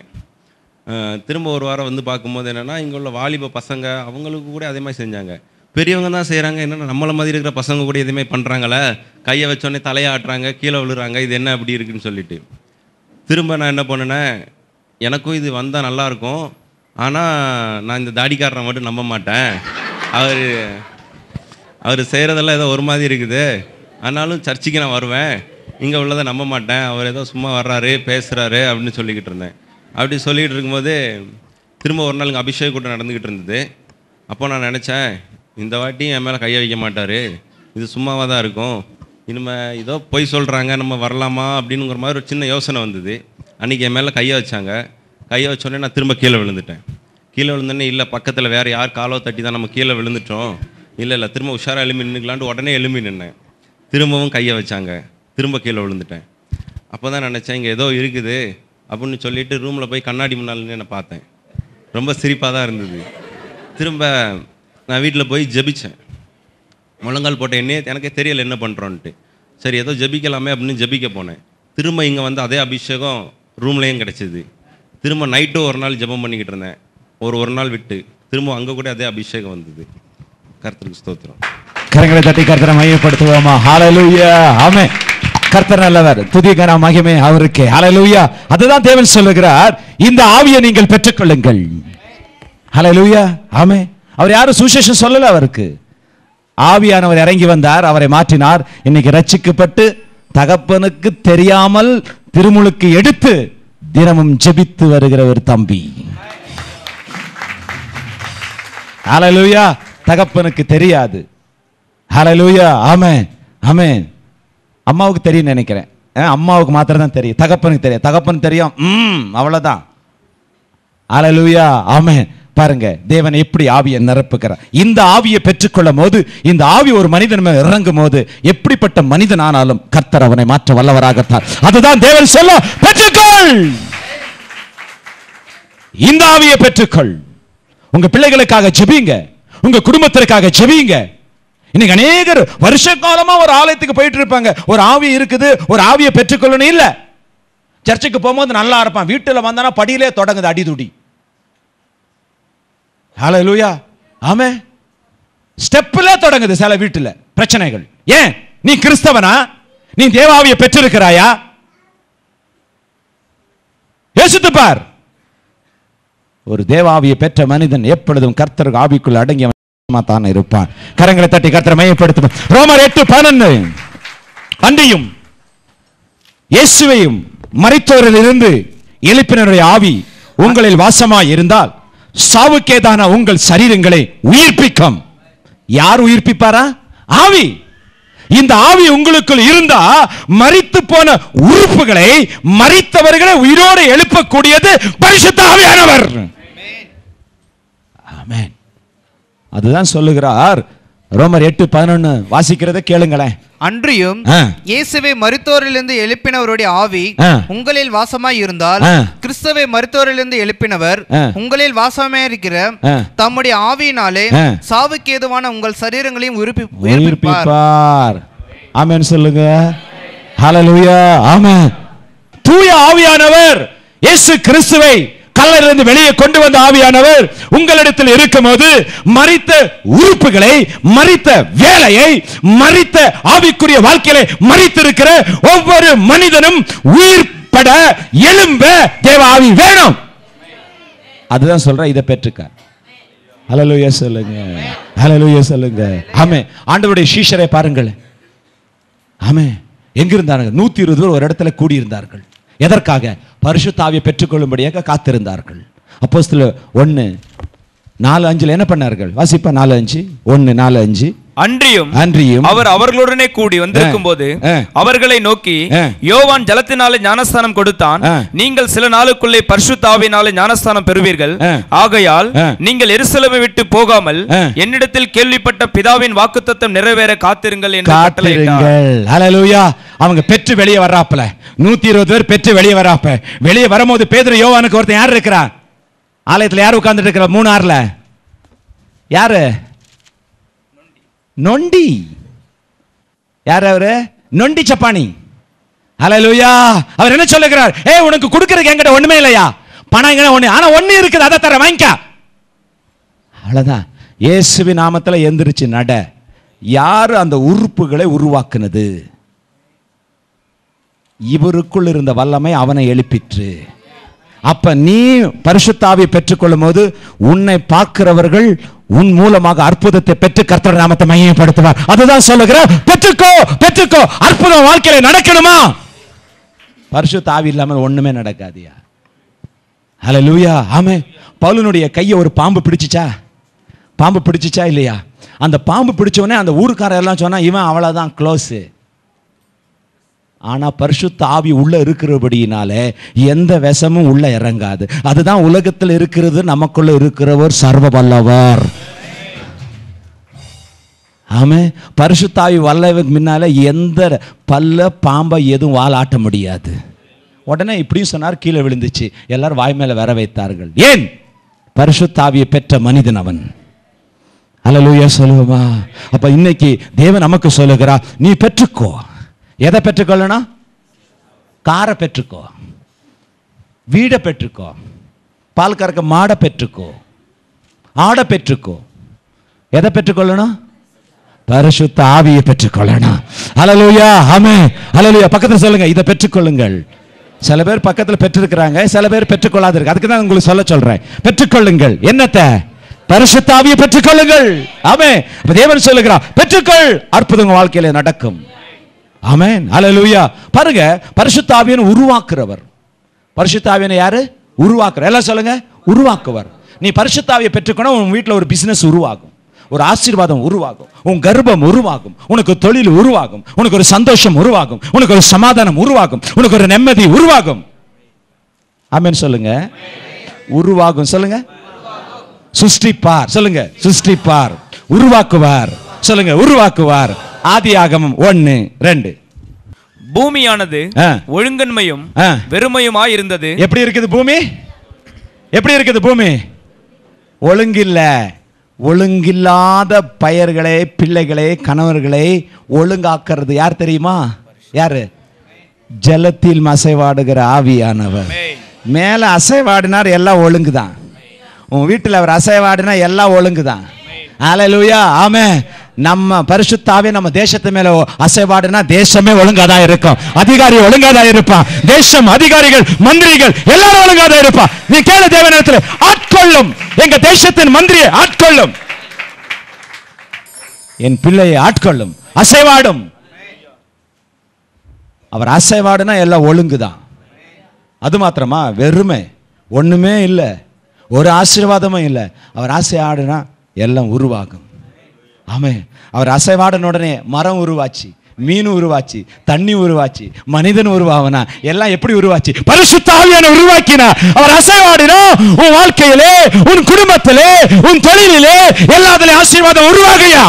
அஹ் திரும்ப ஒரு வாரம் வந்து பார்க்கும்போது என்னென்னா இங்கே உள்ள வாலிப பசங்க அவங்களுக்கு கூட அதே மாதிரி செஞ்சாங்க பெரியவங்க தான் செய்கிறாங்க என்னென்னா நம்மள மாதிரி இருக்கிற பசங்க கூட எதுவுமே பண்ணுறாங்களே கையை வச்சோடனே தலையாட்டுறாங்க கீழே விழுறாங்க இது என்ன அப்படி இருக்குன்னு சொல்லிட்டு திரும்ப நான் என்ன பண்ணினேன் எனக்கும் இது வந்தால் நல்லாயிருக்கும் ஆனால் நான் இந்த தாடிக்காரனை மட்டும் நம்ப மாட்டேன் அவர் அவர் செய்கிறதெல்லாம் ஏதோ ஒரு மாதிரி இருக்குது ஆனாலும் சர்ச்சுக்கு நான் வருவேன் இங்கே உள்ளதை நம்ப மாட்டேன் அவர் ஏதோ சும்மா வர்றாரு பேசுகிறாரு அப்படின்னு சொல்லிக்கிட்டு இருந்தேன் அப்படி சொல்லிக்கிட்டு இருக்கும்போது திரும்ப ஒரு நாள் இங்கே அபிஷேக கூட்டம் நடந்துக்கிட்டு இருந்தது அப்போ நான் நினச்சேன் இந்த வாட்டி என் மேலே கையை வைக்க மாட்டார் இது சும்மாவாக தான் இருக்கும் இனிமேல் ஏதோ பொய் சொல்கிறாங்க நம்ம வரலாமா அப்படின்னுங்கிற மாதிரி ஒரு சின்ன யோசனை வந்தது அன்றைக்கி என் மேலே கையை வச்சாங்க கையை வச்சோடனே நான் திரும்ப கீழே விழுந்துட்டேன் கீழே விழுந்தோடனே இல்லை பக்கத்தில் வேறு யார் காலோ தட்டி தான் நம்ம கீழே விழுந்துட்டோம் இல்லை இல்லை திரும்ப உஷாராக எலும்பி நின்றுக்கலான்ட்டு உடனே எலும்பி நின்னேன் திரும்பவும் கையை வச்சாங்க திரும்ப கீழே விழுந்துட்டேன் அப்போ தான் நினச்சேன் இங்கே ஏதோ இருக்குது அப்படின்னு சொல்லிட்டு ரூமில் போய் கண்ணாடி முன்னால் நின்னு நான் பார்த்தேன் ரொம்ப சிரிப்பாக தான் இருந்தது திரும்ப நான் வீட்டில் போய் ஜெபிச்சேன் முழங்கால் போட்ட என்னையே எனக்கே தெரியல என்ன பண்ணுறோன்ட்டு சரி ஏதோ ஜெபிக்கலாமே அப்படின்னு ஜெபிக்க போனேன் திரும்ப இங்கே வந்து அதே அபிஷேகம் ரூம்லேயும் கிடச்சிது திரும்ப நைட்டும் ஒரு நாள் ஜெபம் பண்ணிக்கிட்டு இருந்தேன் ஒரு ஒரு நாள் விட்டு திரும்ப அங்கே கூட அதே அபிஷேகம் வந்தது கர்த்தருக்கு ஸ்தோத்திரம் கரங்களை தட்டி கர்த்தரை மையப்படுத்துவோமா ஹalleluya ஆமென் கர்த்தர் நல்லவர் துதிகர மகிமை அவருக்கே ஹalleluya அதுதான் தேவன் சொல்லுகிறார் இந்த ஆவியை நீங்கள் பெற்றுக்கொள்ளுங்கள் ஹalleluya ஆமென் அவர் யாரும் சுவிசேஷம் சொல்லல அவருக்கு ஆவியானவர் இறங்கி வந்தார் அவரை மாற்றினார் இன்னைக்கு ரட்சிக்கப்பட்டு தகப்பனுக்கு தெரியாமல் திருமுழுக்கு எடுத்து தினமும் ஜெபித்து வருகிற ஒரு தம்பி ஹalleluya தகப்பனுக்கு தெரியாது ஹalleluya ஆமென் ஆமென் அம்மாவுக்கு தெரியும் நினைக்கிறேன் அஹ், அம்மாவுக்கு மாத்திரம் தான் தெரியும் தகப்பனுக்கு தெரியும் தகப்பன் தெரியும் ம் அவ்வளவுதான் ஹalleluya ஆமென் பாருங்க தேவன் எப்படி ஆவியை நிரப்புகிறார் இந்த ஆவியை பெற்றுக்கொள்ளும் போது இந்த ஆவி ஒரு மனிதன் மேல் இறங்கும் போது எப்படிப்பட்ட மனிதன் ஆனாலும் கர்த்தர் அவனை மாற்ற வல்லவராகத்தார் அதுதான் தேவன் சொல்ல பெற்றுக்கொள் இந்த ஆவியை பெற்றுக்கொள் உங்க பிள்ளைகளுக்காக ஜெபிங்க உங்க குடும்பத்திற்காக ஜெபிங்க இன்னைக்கு அநேகர் வருஷ காலமா ஒரு ஆலயத்துக்கு போயிட்டு இருப்பாங்க ஒரு ஆவி இருக்குது ஒரு ஆவியை பெற்றுக்கொள்ளணும் இல்ல சர்ச்சுக்கு போகும்போது நல்லா இருப்பான் வீட்டுல வந்தானா படியிலே தொடங்குது அடிதுடி ஹalleluya ஆமே ஸ்டெப்ல தொடங்குது சில வீட்டுல பிரச்சனைகள் ஏன் நீ கிறிஸ்தவனா நீ தேவாவியை பெற்றிருக்கிறாயா யோசித்து பார் ஒரு தேவாவியை பெற்ற மனிதன் எப்பொழுதும் கர்த்தர் ஆவிக்குள் அடங்கியவன் தான் இருப்பான் கரங்களை தட்டி கர்த்தரை மையப்படுத்தும் ரோமர் எட்டு பதினொன்று அன்றியும் இயேசுவையும் மரித்தோரில் இருந்து எழுப்பினருடைய ஆவி உங்களில் வாசமாய் இருந்தால் சாவுக்கேதான உங்கள் சரீரங்களை உயிர்ப்பிக்கும் யார் உயிர்ப்பிப்பாரா ஆவி இந்த ஆவி உங்களுக்குள் இருந்தா மரித்து போன உறுப்புகளை மரித்தவர்களை உயிரோடு எழுப்பக்கூடியது பரிசுத்த ஆவியானவர் ஆமென் அதுதான் சொல்லுகிறார் ரோமர் எட்டு பதினொன்னு வாசிக்கிறத கேளுங்களேன் அன்றியும் ஆ. இயேசுவை மருத்துவரிலிருந்து எழுப்பினவருடைய ஆவி ஆ. உங்களில் வாசமாய் இருந்தால் ஆ. கிறிஸ்துவை மருத்துவரிலிருந்து எழுப்பினவர் ஆ. உங்களில் வாசமாய் இருக்கிற ஆ. தம்முடைய ஆவியினாலே ஆ. சாவுக்கு ஏதுவான உங்கள் சரீரங்களையும் உயிர்ப்பி உயிர்ப்பிப்பார் உயிர்ப்பிப்பார் ஆமென் சொல்லுங்க ஹalleluya ஆமென் தூய ஆவியானவர் இயேசு கிறிஸ்துவை கல்லறிலிருந்து வெளியே கொண்டு வந்த ஆவியானவர் உங்களிடத்தில் இருக்கும்போது மரித்த உறுப்புகளை மரித்த வேலையை மரித்த ஆவிக்குரிய வாழ்க்கையில மரித்திருக்கிற ஒவ்வொரு மனிதனும் உயிர்ப்பட எழும்ப தேவ ஆவி வேணும் அதுதான் சொல்ற இதை பெற்றுக்க ஹalleluya சொல்லுங்க ஹalleluya சொல்லுங்க ஆமே ஆண்டவருடைய சீஷரை பாருங்கள் ஆமே எங்க இருந்தார்கள் நூத்தி இருபது பேர் ஒரு இடத்துல கூடியிருந்தார்கள் எதற்காக பரிசுத்தாவியை பெற்றுக்கொள்ளும்படியாக காத்திருந்தார்கள் அப்போஸ்தல ஒன்னு நாலு அஞ்சுல என்ன பண்ணார்கள் வாசிப்பா நாலு அஞ்சு ஒன்னு நாலு அஞ்சு அன்றியும் அன்றியும் அவர் அவர்களுடனே கூடி வந்திருக்கும் போது ஆ. அவர்களை நோக்கி ஆ. யோவான் ஜலத்தினாலே ஞானஸ்தானம் கொடுத்தான் ஆ. நீங்கள் சில நாளுக்குள்ளே பரிசுத்தாவினாலே ஞானஸ்தானம் பெறுவீர்கள் ஆ. ஆகையால் ஆ. நீங்கள் எருசலேமை விட்டு போகாமல் ஆ. என்னிடத்தில் கேள்விப்பட்ட பிதாவின் வாக்குத்தத்தம் நிறைவேற காத்திருங்கள் என்று கட்டளையிட்டார் காத்திருங்கள் ஹalleluya அவங்க பெற்று வெளியே வர்றாப்புல நூத்தி இருபது பேர் பெற்று வெளியே வர்றாப்ப வெளியே வரும்போது பேதுரு யோவானுக்கு ஒருத்தன் யார் இருக்கிறா ஆலயத்துல யார் உட்கார்ந்துட்டு இருக்கிற மூணு ஆறுல யாரு நொண்டி யார் அவரு நொண்டி சப்பானி ஹalleluya அவர் என்ன சொல்லுகிறார் ஏய் உனக்கு கொடுக்கறதுக்கு என்கிட்ட ஒண்ணுமே இல்லையா பணம் எங்க ஒண்ணு ஆனா ஒண்ணு இருக்குது அதை தர வாங்கிக்க அவ்வளவுதான் இயேசுவி நாமத்துல எந்திரிச்சு நட யாரு அந்த உறுப்புகளை உருவாக்குனது இவருக்குள் இருந்த வல்லமை அவனை எழுப்பிற்று அப்ப நீ பரிசுத்தாவி பெற்றுக்கொள்ளும் போது உன்னை பார்க்கிறவர்கள் உன் மூலமாக அற்புதத்தை பெற்று கர்த்தர் நாமத்தை மையப்படுத்துவார் அதுதான் சொல்லுகிற பெற்றுக்கோ பெற்றுக்கோ அற்புதம் வாழ்க்கையில நடக்கணுமா பரிசுத்தாவி இல்லாமல் ஒண்ணுமே நடக்காதியா ஹalleluya ஆமே பவுலனுடைய கையை ஒரு பாம்பு பிடிச்சிச்சா பாம்பு பிடிச்சிச்சா இல்லையா அந்த பாம்பு பிடிச்ச உடனே அந்த ஊருக்காரர் எல்லாம் சொன்னா இவன் அவ்வளவுதான் க்ளோஸ் ஆனா பரிசுத்த ஆவி உள்ள இருக்கிறபடியினால எந்த விஷமும் உள்ள இறங்காது அதுதான் உலகத்தில் இருக்கிறது நமக்குள்ள இருக்கிறவர் சர்வ வல்லவர் ஆமே பரிசுத்தாவி வல்லவருக்கு முன்னால எந்த பல்ல பாம்பை எதுவும் வாலாட்ட முடியாது உடனே இப்படியும் சொன்னார் கீழே விழுந்துச்சு எல்லாரும் வாய் மேல வர வைத்தார்கள் ஏன் பரிசுத்தாவியை பெற்ற மனிதன் அவன் அல்லேலூயா சொல்லுவோமா அப்ப இன்னைக்கு தேவன் நமக்கு சொல்லுகிறா நீ பெற்றுக்கோ எதை பெற்றுக்கொள்ளணும் காரை பெற்றுக்கோ வீடை பெற்றுக்கோ பால் கறக்க மாடை பெற்றுக்கோ ஆடை பெற்றுக்கோ எதை பெற்றுக்கொள்ளணும் பரிசுத்த ஆவியை பெற்றுக்கொள்ளணும் ஹalleluya ஆமே ஹalleluya பக்கத்துல சொல்லுங்க இதை பெற்றுக்கொள்ளுங்கள் சில பேர் பக்கத்துல பெற்றிருக்கிறாங்க சில பேர் பெற்றுக்கொள்ளாது இருக்கு அதுக்கு தான் உங்களுக்கு சொல்ல சொல்றேன் பெற்றுக்கொள்ளுங்கள் என்னத்தை பரிசுத்த ஆவியை பெற்றுக்கொள்ளுங்கள் ஆமே அப்ப தேவன் சொல்லுகிறார் பெற்றுக்கொள் அற்புதம் உங்க வாழ்க்கையில நடக்கும் ஆமென் ஹalleluya பாருங்க பரிசுத்த ஆவியனை உருவாக்குறவர் பரிசுத்த ஆவியனை யாரு உருவாக்குற எல்லாம் சொல்லுங்க உருவாக்குவர் நீ பரிசுத்த ஆவியை பெற்றுக்கணும் உன் வீட்டில் ஒரு பிசினஸ் உருவாகும் ஒரு ஆசீர்வாதம் உருவாகும் உன் கர்ப்பம் உருவாகும் உனக்கு தொழில் உருவாகும் உனக்கு ஒரு சந்தோஷம் உருவாகும் உனக்கு ஒரு சமாதானம் உருவாகும் உனக்கு ஒரு நிம்மதி உருவாகும் ஆமென் சொல்லுங்க உருவாகும் சொல்லுங்க சுஷ்டிப்பார் சொல்லுங்க சுஷ்டிப்பார் உருவாக்குவார் சொல்லுங்க உருவாக்குவார் ஆதியாகமம் ஒன்னு ரெண்டு பூமியானது ஆ. ஒழுங்கன்மையும் ஆ. வெறுமையுமாய் இருந்தது எப்படி இருக்குது பூமி எப்படி இருக்குது பூமி ஒழுங்கில்ல ஒழுங்கில்லாத பயர்களே பிள்ளைகளே கணவர்களை ஒழுங்காக்குறது யார் தெரியுமா யாரு ஜலத்தில் அசைவாடுகிற ஆவியானவர் மேல அசைவாடினார் எல்லாம் ஒழுங்குதான் உன் வீட்டில் அவர் அசைவாடினா எல்லாம் ஒழுங்குதான் ஹalleluya ஆமே நம்ம பரிசுத்தாவே நம்ம தேசத்து மேல அசைவாடுனா தேசமே ஒழுங்காதான் இருக்கும் அதிகாரி ஒழுங்காதான் இருப்பான் தேசம் அதிகாரிகள் மந்திரிகள் எல்லாரும் ஒழுங்காதான் இருப்பான் நீ கேளு தேவனிடத்தில் ஆட்கொள்ளும் எங்க தேசத்தின் மந்திரியை ஆட்கொள்ளும் என் பிள்ளையை ஆட்கொள்ளும் அசைவாடும் அவர் அசைவாடுனா எல்லாம் ஒழுங்குதான் அது மாத்திரமா வெறுமை ஒண்ணுமே இல்லை ஒரு ஆசீர்வாதமும் இல்லை அவர் ஆசை ஆடுனா எல்லாம் உருவாகும் ஆமே அவர் அசைவாடின உடனே மரம் உருவாச்சு மீன் உருவாச்சு தண்ணி உருவாச்சு மனிதன் உருவாவனா எல்லாம் எப்படி உருவாச்சு பரிசுத்தாவியான உருவாக்கினா அவர் அசைவாடினா உன் வாழ்க்கையிலே உன் குடும்பத்திலே உன் தொழிலிலே எல்லாத்துலயும் ஆசீர்வாதம் உருவாகையா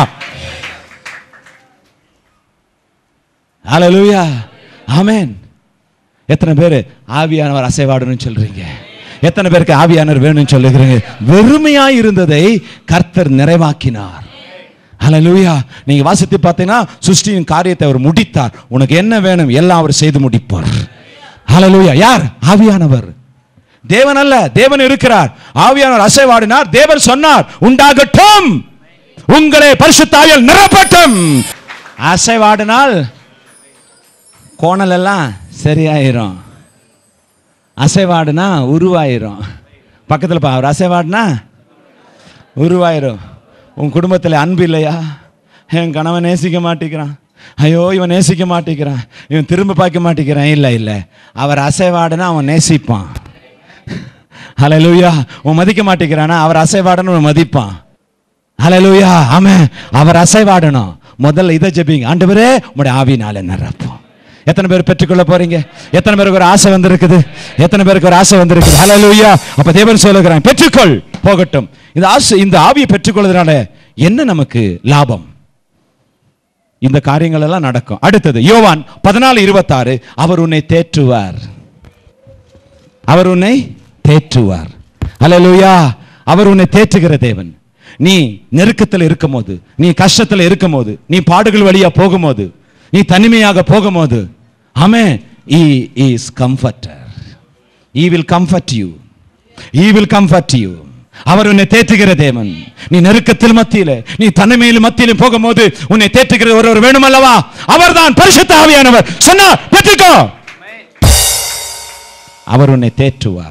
ஹalleluya ஆமென் எத்தனை பேர் ஆவியானவர் அசைவாடணும்னு சொல்றீங்க எத்தனை பேருக்கு ஆவியானவர் வேணும்னு சொல்லுகிறீங்க வெறுமையாய் இருந்ததை கர்த்தர் நிறைவாக்கினார் ஹalleluya நீங்க வாசித்து பார்த்தீங்கன்னா சிருஷ்டியின் காரியத்தை அவர் முடித்தார் உனக்கு என்ன வேணும் எல்லாம் அவர் செய்து முடிப்பார் ஹalleluya யார் ஆவியானவர் தேவன் அல்ல தேவன் இருக்கிறார் ஆவியானவர் அசைவாடினார் தேவன் சொன்னார் உண்டாகட்டும் உங்களை பரிசுத்தாவியால் நிரப்பட்டும் அசைவாடினால் கோணல் எல்லாம் சரியாயிரும் அசைவாடுனா உருவாயிரும் பக்கத்தில் பா அவர் அசைவாடுனா உருவாயிரும் உன் குடும்பத்தில் அன்பு இல்லையா என் கணவன் நேசிக்க மாட்டேங்கிறான் ஐயோ இவன் நேசிக்க மாட்டேங்கிறான் இவன் திரும்ப பார்க்க மாட்டேங்கிறான் இல்லை இல்லை அவர் அசைவாடுனா அவன் நேசிப்பான் ஹalleluya உன் மதிக்க மாட்டேங்கிறானா அவர் அசைவாடணும் உன் மதிப்பான் ஹalleluya ஆமென் அவர் அசைவாடணும் முதல்ல இதை ஜெபிங்க ஆண்டவரே உம்முடைய ஆவினால நிரப்பும் எத்தனை பேர் பெற்றுக்கொள்ள போறீங்க எத்தனை பேருக்கு ஒரு ஆசை வந்திருக்குது எத்தனை பேருக்கு ஒரு ஆசை வந்திருக்குது ஹalleluya அப்ப தேவன் சொல்லுகிறான் பெற்றுக்கொள் போகட்டும் இந்த ஆசை இந்த ஆவியை பெற்றுக்கொள்வதனால என்ன நமக்கு லாபம் இந்த காரியங்கள் எல்லாம் நடக்கும் அடுத்தது யோவான் பதினாலு இருபத்தாறு அவர் உன்னை தேற்றுவார் அவர் உன்னை தேற்றுவார் அல்லேலூயா அவர் உன்னை தேற்றுகிற தேவன் நீ நெருக்கத்தில் இருக்கும்போது நீ கஷ்டத்தில் இருக்கும்போது நீ பாடுகள் வழியா போகும்போது நீ தனிமையாக போகும்போது ஆமே he is comforter he will comfort you he will comfort you அவர் உன்னை தேற்றுகிற தேவன் நீ நெருக்கத்தில் மத்தியில நீ தனிமையில் மத்தியில போகும்போது உன்னை தேற்றுகிற ஒருவர் வேணும் அல்லவா அவர்தான் பரிசுத்த ஆவியானவர் சொன்னா பெற்றுக்கோ அவர் உன்னை தேற்றுவார்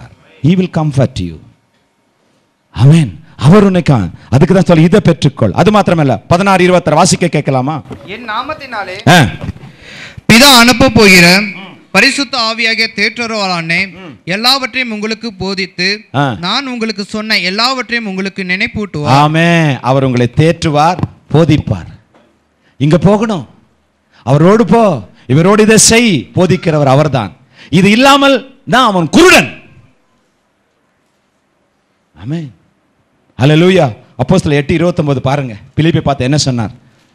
he will comfort you ஆமென் அவர் உன்னை கா- அதுக்கு தான் சொல்ல இதை பெற்றுக்கொள் அது மாத்திரமல்ல பதினாறு இருபத்தாறு வாசிக்க கேட்கலாமா என் நாமத்தினாலே ஆ, பிதா அனுப்ப போகிற பரிசுத்த ஆவியாகிய தேற்றரவாளனே எல்லாவற்றையும் உங்களுக்கு போதித்து ஆ. நான் உங்களுக்கு சொன்ன எல்லாவற்றையும் உங்களுக்கு நினைப்பூட்டுவார் ஆமே அவர் உங்களை தேற்றுவார் போதிப்பார் இங்க போகணும் அவரோடு போ இவரோடு இதை செய் போதிக்கிறவர் அவர்தான் இது இல்லாமல் தான் அவன் குருடன் ஆமே ஹalleluya அப்போஸ்தலர் எட்டு இருபத்தொன்பது பாருங்க பிலிப்பை பார்த்து என்ன சொன்னார்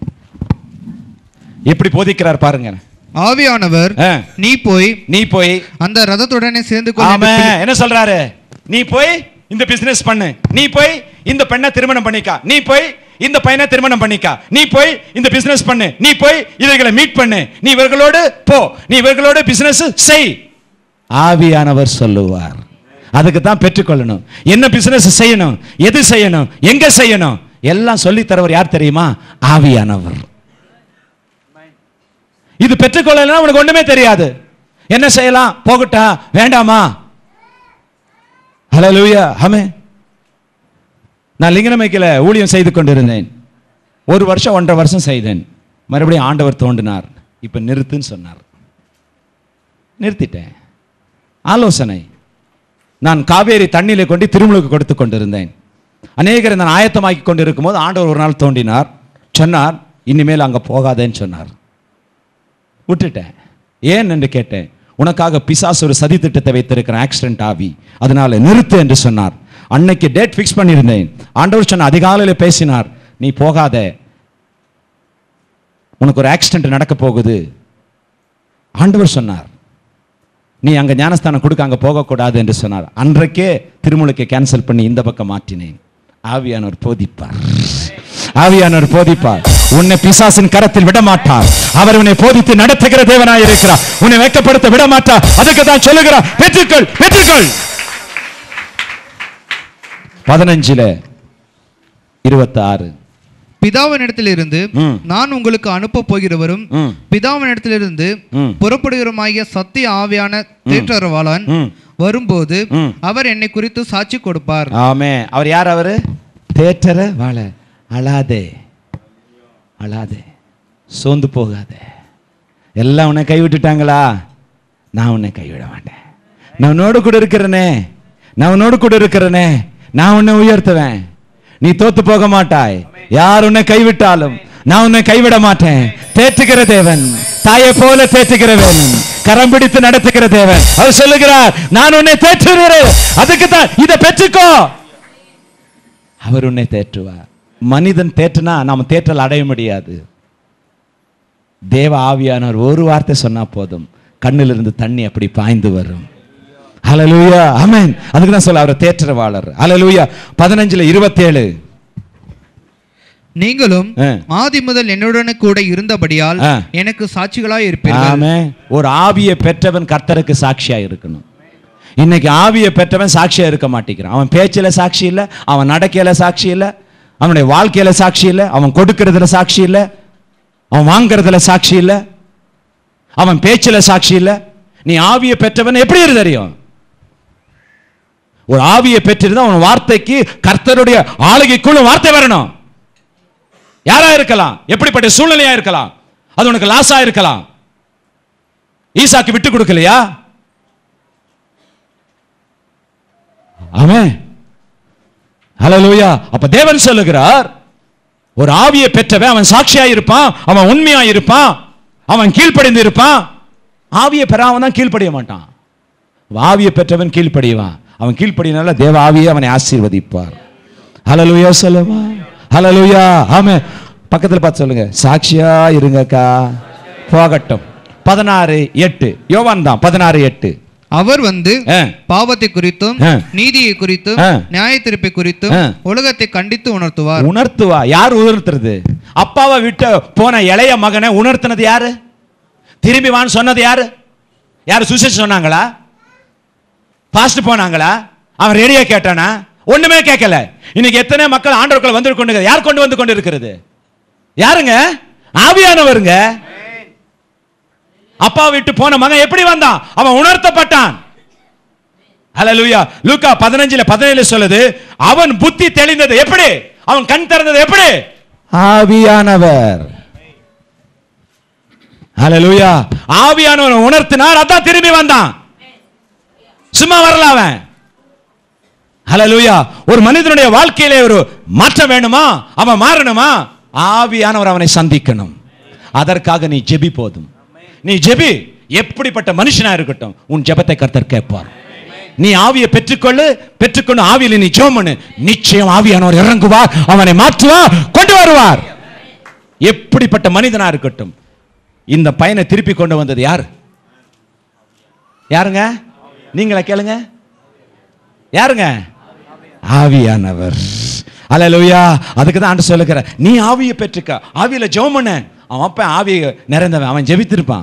எப்படி போதிக்கிறார் பாருங்க ஆவியானவர் ஆ. நீ போய் நீ போய் அந்த ரதத்துடனே சேர்ந்து கொள் என்று ஆமே பிலிப்- என்ன சொல்றாரு நீ போய் இந்த பிசினஸ் பண்ணு நீ போய் இந்த பெண்ணை திருமணம் பண்ணிக்கா நீ போய் இந்த பையனை திருமணம் பண்ணிக்கா நீ போய் இந்த பிசினஸ் பண்ணு நீ போய் இவர்களை மீட் பண்ணு நீ இவர்களோடு போ நீ இவர்களோடு பிசினஸ் செய் ஆவியானவர் சொல்லுவார் அதுக்கு தான் பெற்றுக்கொள்ளணும் என்ன பிசினஸ் செய்யணும் எது செய்யணும் எங்க செய்யணும் எல்லாம் சொல்லி தரவர் யார் தெரியுமா ஆவியானவர் இது பெற்றுக்கொள்ளலாம் உனக்கு ஒண்ணுமே தெரியாது என்ன செய்யலாம் போகட்டா வேண்டாமா ஹalleluya ஆமே நான் லிங்கனமைக்கில் ஊழியம் செய்து கொண்டிருந்தேன் ஒரு வருஷம் ஒன்றரை வருஷம் செய்தேன் மறுபடியும் ஆண்டவர் தோண்டினார் இப்போ நிறுத்துன்னு சொன்னார் நிறுத்திட்டேன் ஆலோசனை நான் காவேரி தண்ணியில கொண்டு திருமுழுக்கு கொடுத்து கொண்டிருந்தேன் அநேகரை நான் ஆயத்தமாக்கி கொண்டிருக்கும் போது ஆண்டவர் ஒரு நாள் தோண்டினார் சொன்னார் இனிமேல் அங்கே போகாதேன்னு சொன்னார் விட்டுட்டேன் ஏன் என்று கேட்டேன் உனக்காக பிசாசு ஒரு சதி திட்டத்தை வைத்திருக்கிறேன் ஆக்சிடென்ட் ஆவி அதனால நிறுத்து என்று சொன்னார் அன்னைக்கு டேட் ஃபிக்ஸ் பண்ணியிருந்தேன் ஆண்டவர் சொன்ன அதிகாலையில் பேசினார் நீ போகாத உனக்கு ஒரு ஆக்சிடென்ட் நடக்க போகுது ஆண்டவர் சொன்னார் நீ அங்க ஞானஸ்தானம் கொடுக்க அங்க போகக்கூடாது என்று சொன்னார் அன்றைக்கே திருமுழுக்கை கேன்சல் பண்ணி இந்த பக்கம் மாற்றினேன் ஆவியானவர் போதிப்பார் ஆவியானவர் போதிப்பார் உன்னை பிசாசின் கரத்தில் விட மாட்டார் அவர் உன்னை போதித்து நடத்துகிற தேவனாய் இருக்கிறார் உன்னை வெட்கப்படுத்த விட மாட்டார் அதுக்கு தான் சொல்லுகிறார் பெற்றுக்கள் பெற்றுக்கள் பதினஞ்சுல இருபத்தாறு பிதாவினிடத்திலிருந்து ம். நான் உங்களுக்கு அனுப்ப போகிறவரும் ம். பிதாவினிடத்திலிருந்து ம். புறப்படுகிறமாகிய சத்திய ஆவியான தேற்றரவாளன் ம். வரும்போது ம். அவர் என்னை குறித்து சாட்சி கொடுப்பார் ஆமே அவர் யார் அவரு தேற்றர வாழ அழாதே அழாதே சோர்ந்து போகாதே எல்லாம் உன்னை கைவிட்டுட்டாங்களா நான் உன்னை கைவிட மாட்டேன் நான் உன்னோடு கூட இருக்கிறனே நான் உன்னோடு கூட இருக்கிறனே நான் உன்னை உயர்த்துவேன் நீ தோத்து போக மாட்டாய் யார் உன்னை கைவிட்டாலும் நான் உன்னை கைவிட மாட்டேன் தேற்றுகிற தேவன் தாயை போல தேற்றுகிற தேவன் கரம் பிடித்து நடத்துகிற தேவன் அவர் சொல்லுகிறார் நான் உன்னை தேற்றுகிறேன் அதுக்கு தான் இதை பெற்றுக்கோ அவர் உன்னை தேற்றுவார் மனிதன் தேற்றுனா நாம தேற்றல் அடைய முடியாது தேவ ஆவியானவர் ஒரு வார்த்தை சொன்னா போதும் கண்ணிலிருந்து தண்ணி அப்படி பாய்ந்து வரும் ஹalleluya ஆமென் அதுக்கு தான் சொல்ல அவர் தேற்றவாளர் ஹalleluya 15ல 27 நீங்களும் ஆ. ஆதி முதல் என்னுடனே கூட இருந்தபடியால் ஆ. எனக்கு சாட்சிகளாய் இருப்பீர்கள் ஆமென் ஒரு ஆவியை பெற்றவன் கர்த்தருக்கு சாட்சியா இருக்கணும் இன்னைக்கு ஆவியை பெற்றவன் சாட்சியா இருக்க மாட்டேங்கிறான் அவன் பேச்சில சாட்சி இல்ல அவன் நடக்கையில சாட்சி இல்ல அவனுடைய வாழ்க்கையில சாட்சி இல்ல அவன் கொடுக்கறதுல சாட்சி இல்ல அவன் வாங்குறதுல சாட்சி இல்ல அவன் பேச்சில சாட்சி இல்ல நீ ஆவியை பெற்றவன் எப்படி இரு தெரியும் ஒரு ஆவியை பெற்றிருந்தா அவன் வார்த்தைக்கு கர்த்தருடைய ஆளுகைக்குள்ள வார்த்தை வரணும் யாரா இருக்கலாம் எப்படிப்பட்ட சூழ்நிலையா இருக்கலாம் அது உனக்கு லாஸா இருக்கலாம் ஈசாக்கு விட்டு கொடுக்கலையா ஆமே ஹalleluya அப்ப தேவன் சொல்லுகிறார் ஒரு ஆவியை பெற்றவன் அவன் சாட்சியா இருப்பான் அவன் உண்மையா இருப்பான் அவன் கீழ்ப்படிந்து இருப்பான் ஆவியை பெறாம தான் கீழ்ப்படிய மாட்டான் ஆவியை பெற்றவன் கீழ்ப்படிவான் அவன் கீழ்ப்படினால தேவ ஆவியை அவனை ஆசீர்வதிப்பார் ஹalleluya சொல்லுமா ஹalleluya ஆமே பக்கத்துல பார்த்து சொல்லுங்க சாட்சியா இருங்கக்கா போகட்டும் பதினாறு எட்டு யோவான் தான் பதினாறு எட்டு அவர் வந்து ஆ. பாவத்தை குறித்தும் ஆ. நீதியை குறித்தும் ஆ. நியாயத்தீர்ப்பை குறித்தும் ஆ. உலகத்தை கண்டித்து உணர்த்துவார் உணர்த்துவா யார் உணர்த்துறது அப்பாவை விட்டு போன இளைய மகனை உணர்த்தினது யாரு திரும்பி வான்னு சொன்னது யாரு யாரு சுசேஷ் சொன்னாங்களா பாஸ்ட் போனாங்களா அவன் ரேடியோ கேட்டானா ஒண்ணுமே கேட்கல இன்னைக்கு எத்தனை மக்கள் ஆண்டவர்கள் வந்து கொண்டு யார் கொண்டு வந்து கொண்டு இருக்கிறது யாருங்க ஆவியானவருங்க அப்பா விட்டு போன மகன் எப்படி வந்தான் அவன் உணர்த்தப்பட்டான் ஹalleluya லூக்கா 15ல 17 சொல்லுது அவன் புத்தி தெளிந்தது எப்படி அவன் கண் திறந்தது எப்படி ஆவியானவர் ஹalleluya ஆவியானவர் உணர்த்தினார் அதான் திரும்பி வந்தான் சும்மா வரல அவன் ஹalleluya ஒரு மனிதனுடைய வாழ்க்கையிலே ஒரு மாற்றம் வேணுமா அவன் மாறணுமா ஆவியானவர் அவனை சந்திக்கணும் அதற்காக நீ ஜெபி போதும் நீ ஜெபி எப்படிப்பட்ட மனுஷனா இருக்கட்டும் உன் ஜெபத்தை கர்த்தர் கேட்பார் நீ ஆவியை பெற்றுக்கொள்ளு பெற்றுக்கொண்டு ஆவியில நீ ஜெபம் பண்ணு நிச்சயம் ஆவியானவர் இறங்குவார் அவனை மாற்றுவார் கொண்டு வருவார் எப்படிப்பட்ட மனிதனா இருக்கட்டும் இந்த பையனை திருப்பி கொண்டு வந்தது யார் யாருங்க நீங்களா கேளுங்க யாருங்க ஆவியானவர் அல்லேலூயா அதுக்கு தான் ஆண்டு சொல்லுகிற நீ ஆவியை பெற்றுக்க ஆவியில ஜெபம் பண்ண அவன் அப்ப ஆவி நிறைந்தவன் அவன் ஜெபித்திருப்பான்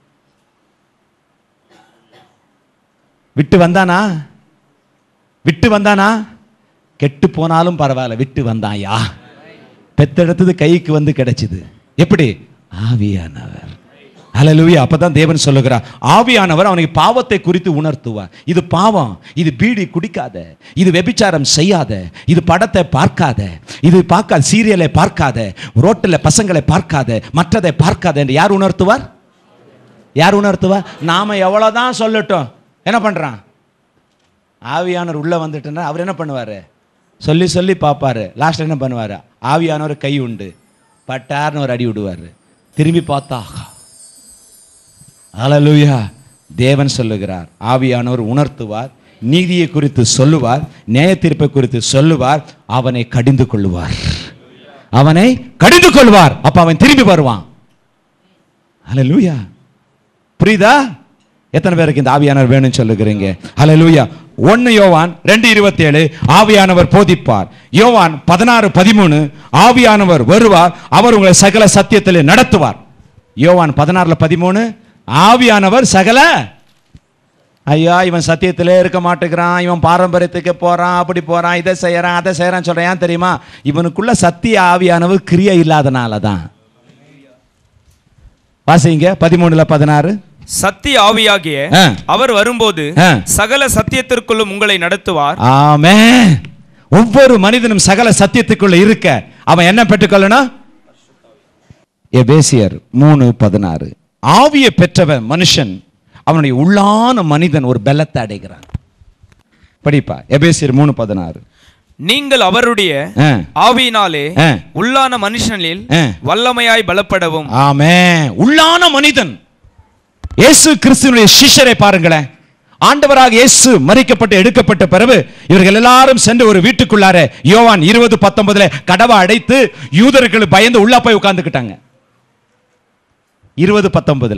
விட்டு வந்தானா விட்டு வந்தானா கெட்டு போனாலும் பரவாயில்ல விட்டு வந்தாயா பெத்தெடுத்தது கைக்கு வந்து கிடைச்சது எப்படி ஆவியானவர் ஹalleluya அப்பதான் தேவன் சொல்லுகிறார் ஆவியானவர் அவனுக்கு பாவத்தை குறித்து உணர்த்துவார் இது பாவம் இது பீடி குடிக்காத இது வெபிச்சாரம் செய்யாத இது படத்தை பார்க்காத இது பார்க்காத சீரியலை பார்க்காத ரோட்டில் பசங்களை பார்க்காத மற்றதை பார்க்காத என்று யார் உணர்த்துவார் யார் உணர்த்துவார் நாம எவ்வளவுதான் சொல்லட்டும் என்ன பண்றான் ஆவியானவர் உள்ள வந்துட்டுன்னா அவர் என்ன பண்ணுவாரு சொல்லி சொல்லி பார்ப்பாரு லாஸ்ட் என்ன பண்ணுவாரு ஆவியானவர் கை உண்டு பட்டார்னு ஒரு அடி விடுவாரு திரும்பி பார்த்தா ஹalleluya தேவன் சொல்லுகிறார் ஆவியானவர் உணர்த்துவார் நீதியை குறித்து சொல்லுவார் நியாய தீர்ப்பை குறித்து சொல்லுவார் அவனை கடிந்து கொள்ளுவார் அவனை கடிந்து கொள்வார் அப்ப அவன் திரும்பி வருவான் ஹalleluya புரியுதா எத்தனை பேருக்கு இந்த ஆவியானவர் வேணும்னு சொல்லுகிறீங்க ஹalleluya ஒன்னு யோவான் ரெண்டு இருபத்தேழு ஆவியானவர் போதிப்பார் யோவான் பதினாறு பதிமூணு ஆவியானவர் வருவார் அவர் உங்களை சகல சத்தியத்திலே நடத்துவார் யோவான் பதினாறுல பதிமூணு ஆவியானவர் சகல ஐயா இவன் சத்தியத்திலே இருக்க மாட்டேங்கிறான் இவன் பாரம்பரியத்துக்கு போறான் அப்படி போறான் இதை செய்யறான் அதை செய்யறான் சொல்றான் ஏன் தெரியுமா இவனுக்குள்ள சத்திய ஆவியானவர் கிரியை இல்லாதனால தான் வாசிங்க பதிமூணுல பதினாறு சத்திய ஆவியாகிய ஆ. அவர் வரும்போது ஆ. சகல சத்தியத்திற்குள்ளும் உங்களை நடத்துவார் ஆமே ஒவ்வொரு மனிதனும் சகல சத்தியத்துக்குள்ள இருக்க அவன் என்ன பெற்றுக்கொள்ளணும் எபேசியர் மூணு பதினாறு ஆவியை பெற்றவன் மனுஷன் அவனுடைய உள்ளான மனிதன் ஒரு பலத்தை அடைகிறான் படிப்பா எபேசியர் மூணு பதினாறு நீங்கள் அவருடைய ஆ. ஆவியினாலே ஆ. உள்ளான மனுஷனில் ஆ. வல்லமையாய் பலப்படவும் ஆமே உள்ளான மனிதன் இயேசு கிறிஸ்துவனுடைய சிஷ்யரை பாருங்களேன் ஆண்டவராக இயேசு மறிக்கப்பட்டு எடுக்கப்பட்ட பிறகு இவர்கள் எல்லாரும் சென்று ஒரு வீட்டுக்குள்ளார யோவான் இருபது பத்தொன்பதுல கடவை அடைத்து யூதர்கள் பயந்து உள்ள போய் உட்கார்ந்துக்கிட்டாங்க இருபது பத்தொன்பதுல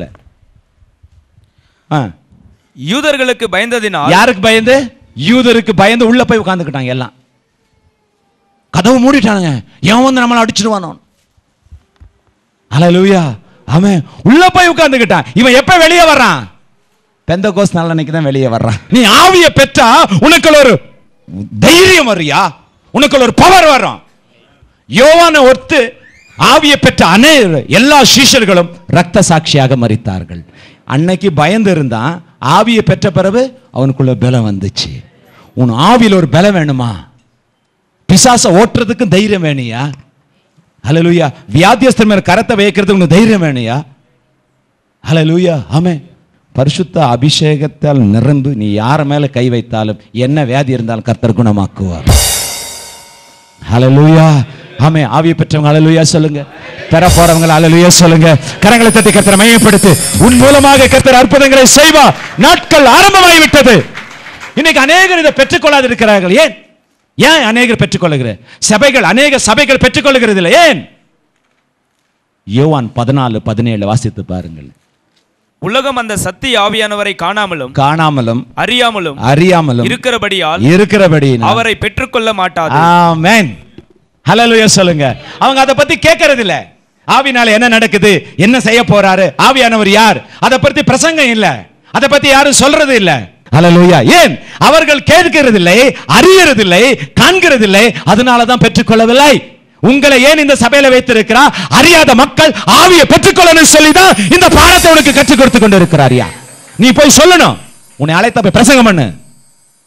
ஆ. யூதர்களுக்கு பயந்ததினால் யாருக்கு பயந்து யூதருக்கு பயந்து உள்ள போய் உட்கார்ந்துக்கிட்டாங்க எல்லாம் கதவு மூடிட்டானுங்க எவன் வந்து நம்மளை அடிச்சிடுவானோ ஹalleluya அவன் உள்ள போய் உட்கார்ந்துக்கிட்டான் இவன் எப்ப வெளியே வர்றான் பெந்த கோஸ் நாளன்னைக்கு தான் வெளியே வர்றான் நீ ஆவியை பெற்றா உனக்குள்ள ஒரு தைரியம் வரியா உனக்குள்ள ஒரு பவர் வரும் யோவானை ஒத்து ஆவியை பெற்ற அநேக எல்லா சீஷர்களும் ரத்த சாட்சியாக மறித்தார்கள் அன்னைக்கு பயந்து இருந்தான் ஆவியை பெற்ற பிறகு அவனுக்குள்ள பலம் வந்துச்சு உன் ஆவியில் ஒரு பலம் வேணுமா பிசாச ஓட்டுறதுக்கு தைரியம் வேணுயா ஹalleluya வியாதியஸ்தர் மேல கரத்தை வைக்கிறதுக்கு உனக்கு தைரியம் வேணுயா ஹalleluya ஆமே பரிசுத்த அபிஷேகத்தால் நிரம்பு நீ யார மேல கை வைத்தாலும் என்ன வியாதி இருந்தாலும் கர்த்தர் குணமாக்குவார் ஹalleluya ஆமே ஆவியை பெற்றவங்க ஹalleluya சொல்லுங்க பெற போறவங்க ஹalleluya சொல்லுங்க கரங்களை தட்டி கர்த்தரை மையப்படுத்து உன் மூலமாக கர்த்தர் அற்புதங்களை செய்வார் நாட்கள் ஆரம்பமாகி விட்டது இன்னைக்கு அநேகர் இதை பெற்றுக்கொள்ளாது இருக்கிறார்கள் ஏன் ஏன் அநேகர் பெற்றுக்கொள்ளுகிற சபைகள் அநேக சபைகள் பெற்றுக்கொள்ளுகிறது இல்லை ஏன் யோவான் பதினாலு பதினேழு வாசித்து பாருங்கள் உலகம் அந்த சத்திய ஆவியானவரை காணாமலும் காணாமலும் அறியாமலும் அறியாமலும் இருக்கிறபடியால் இருக்கிறபடி அவரை பெற்றுக்கொள்ள மாட்டாது ஆமென் ஹalleluya சொல்லுங்க அவங்க அதை பத்தி கேட்கறது இல்ல ஆவினால என்ன நடக்குது என்ன செய்ய போறாரு ஆவியானவர் யார் அதை பத்தி பிரசங்கம் இல்ல அதை பத்தி யாரும் சொல்றது இல்ல ஹalleluya ஏன் அவர்கள் கேட்கிறதில்லை அறியறதில்லை காண்கிறதில்லை அதனால தான் பெற்றுக்கொள்ளவில்லை உங்களை ஏன் இந்த சபையில வைத்திருக்கிறார் அறியாத மக்கள் ஆவியை பெற்றுக்கொள்ளணும் சொல்லிதான் இந்த பாடத்தை உனக்கு கற்றுக் கொடுத்து கொண்டு இருக்கிறாரியா நீ போய் சொல்லணும் உன்னை அழைத்த போய் பிரசங்கம் பண்ணு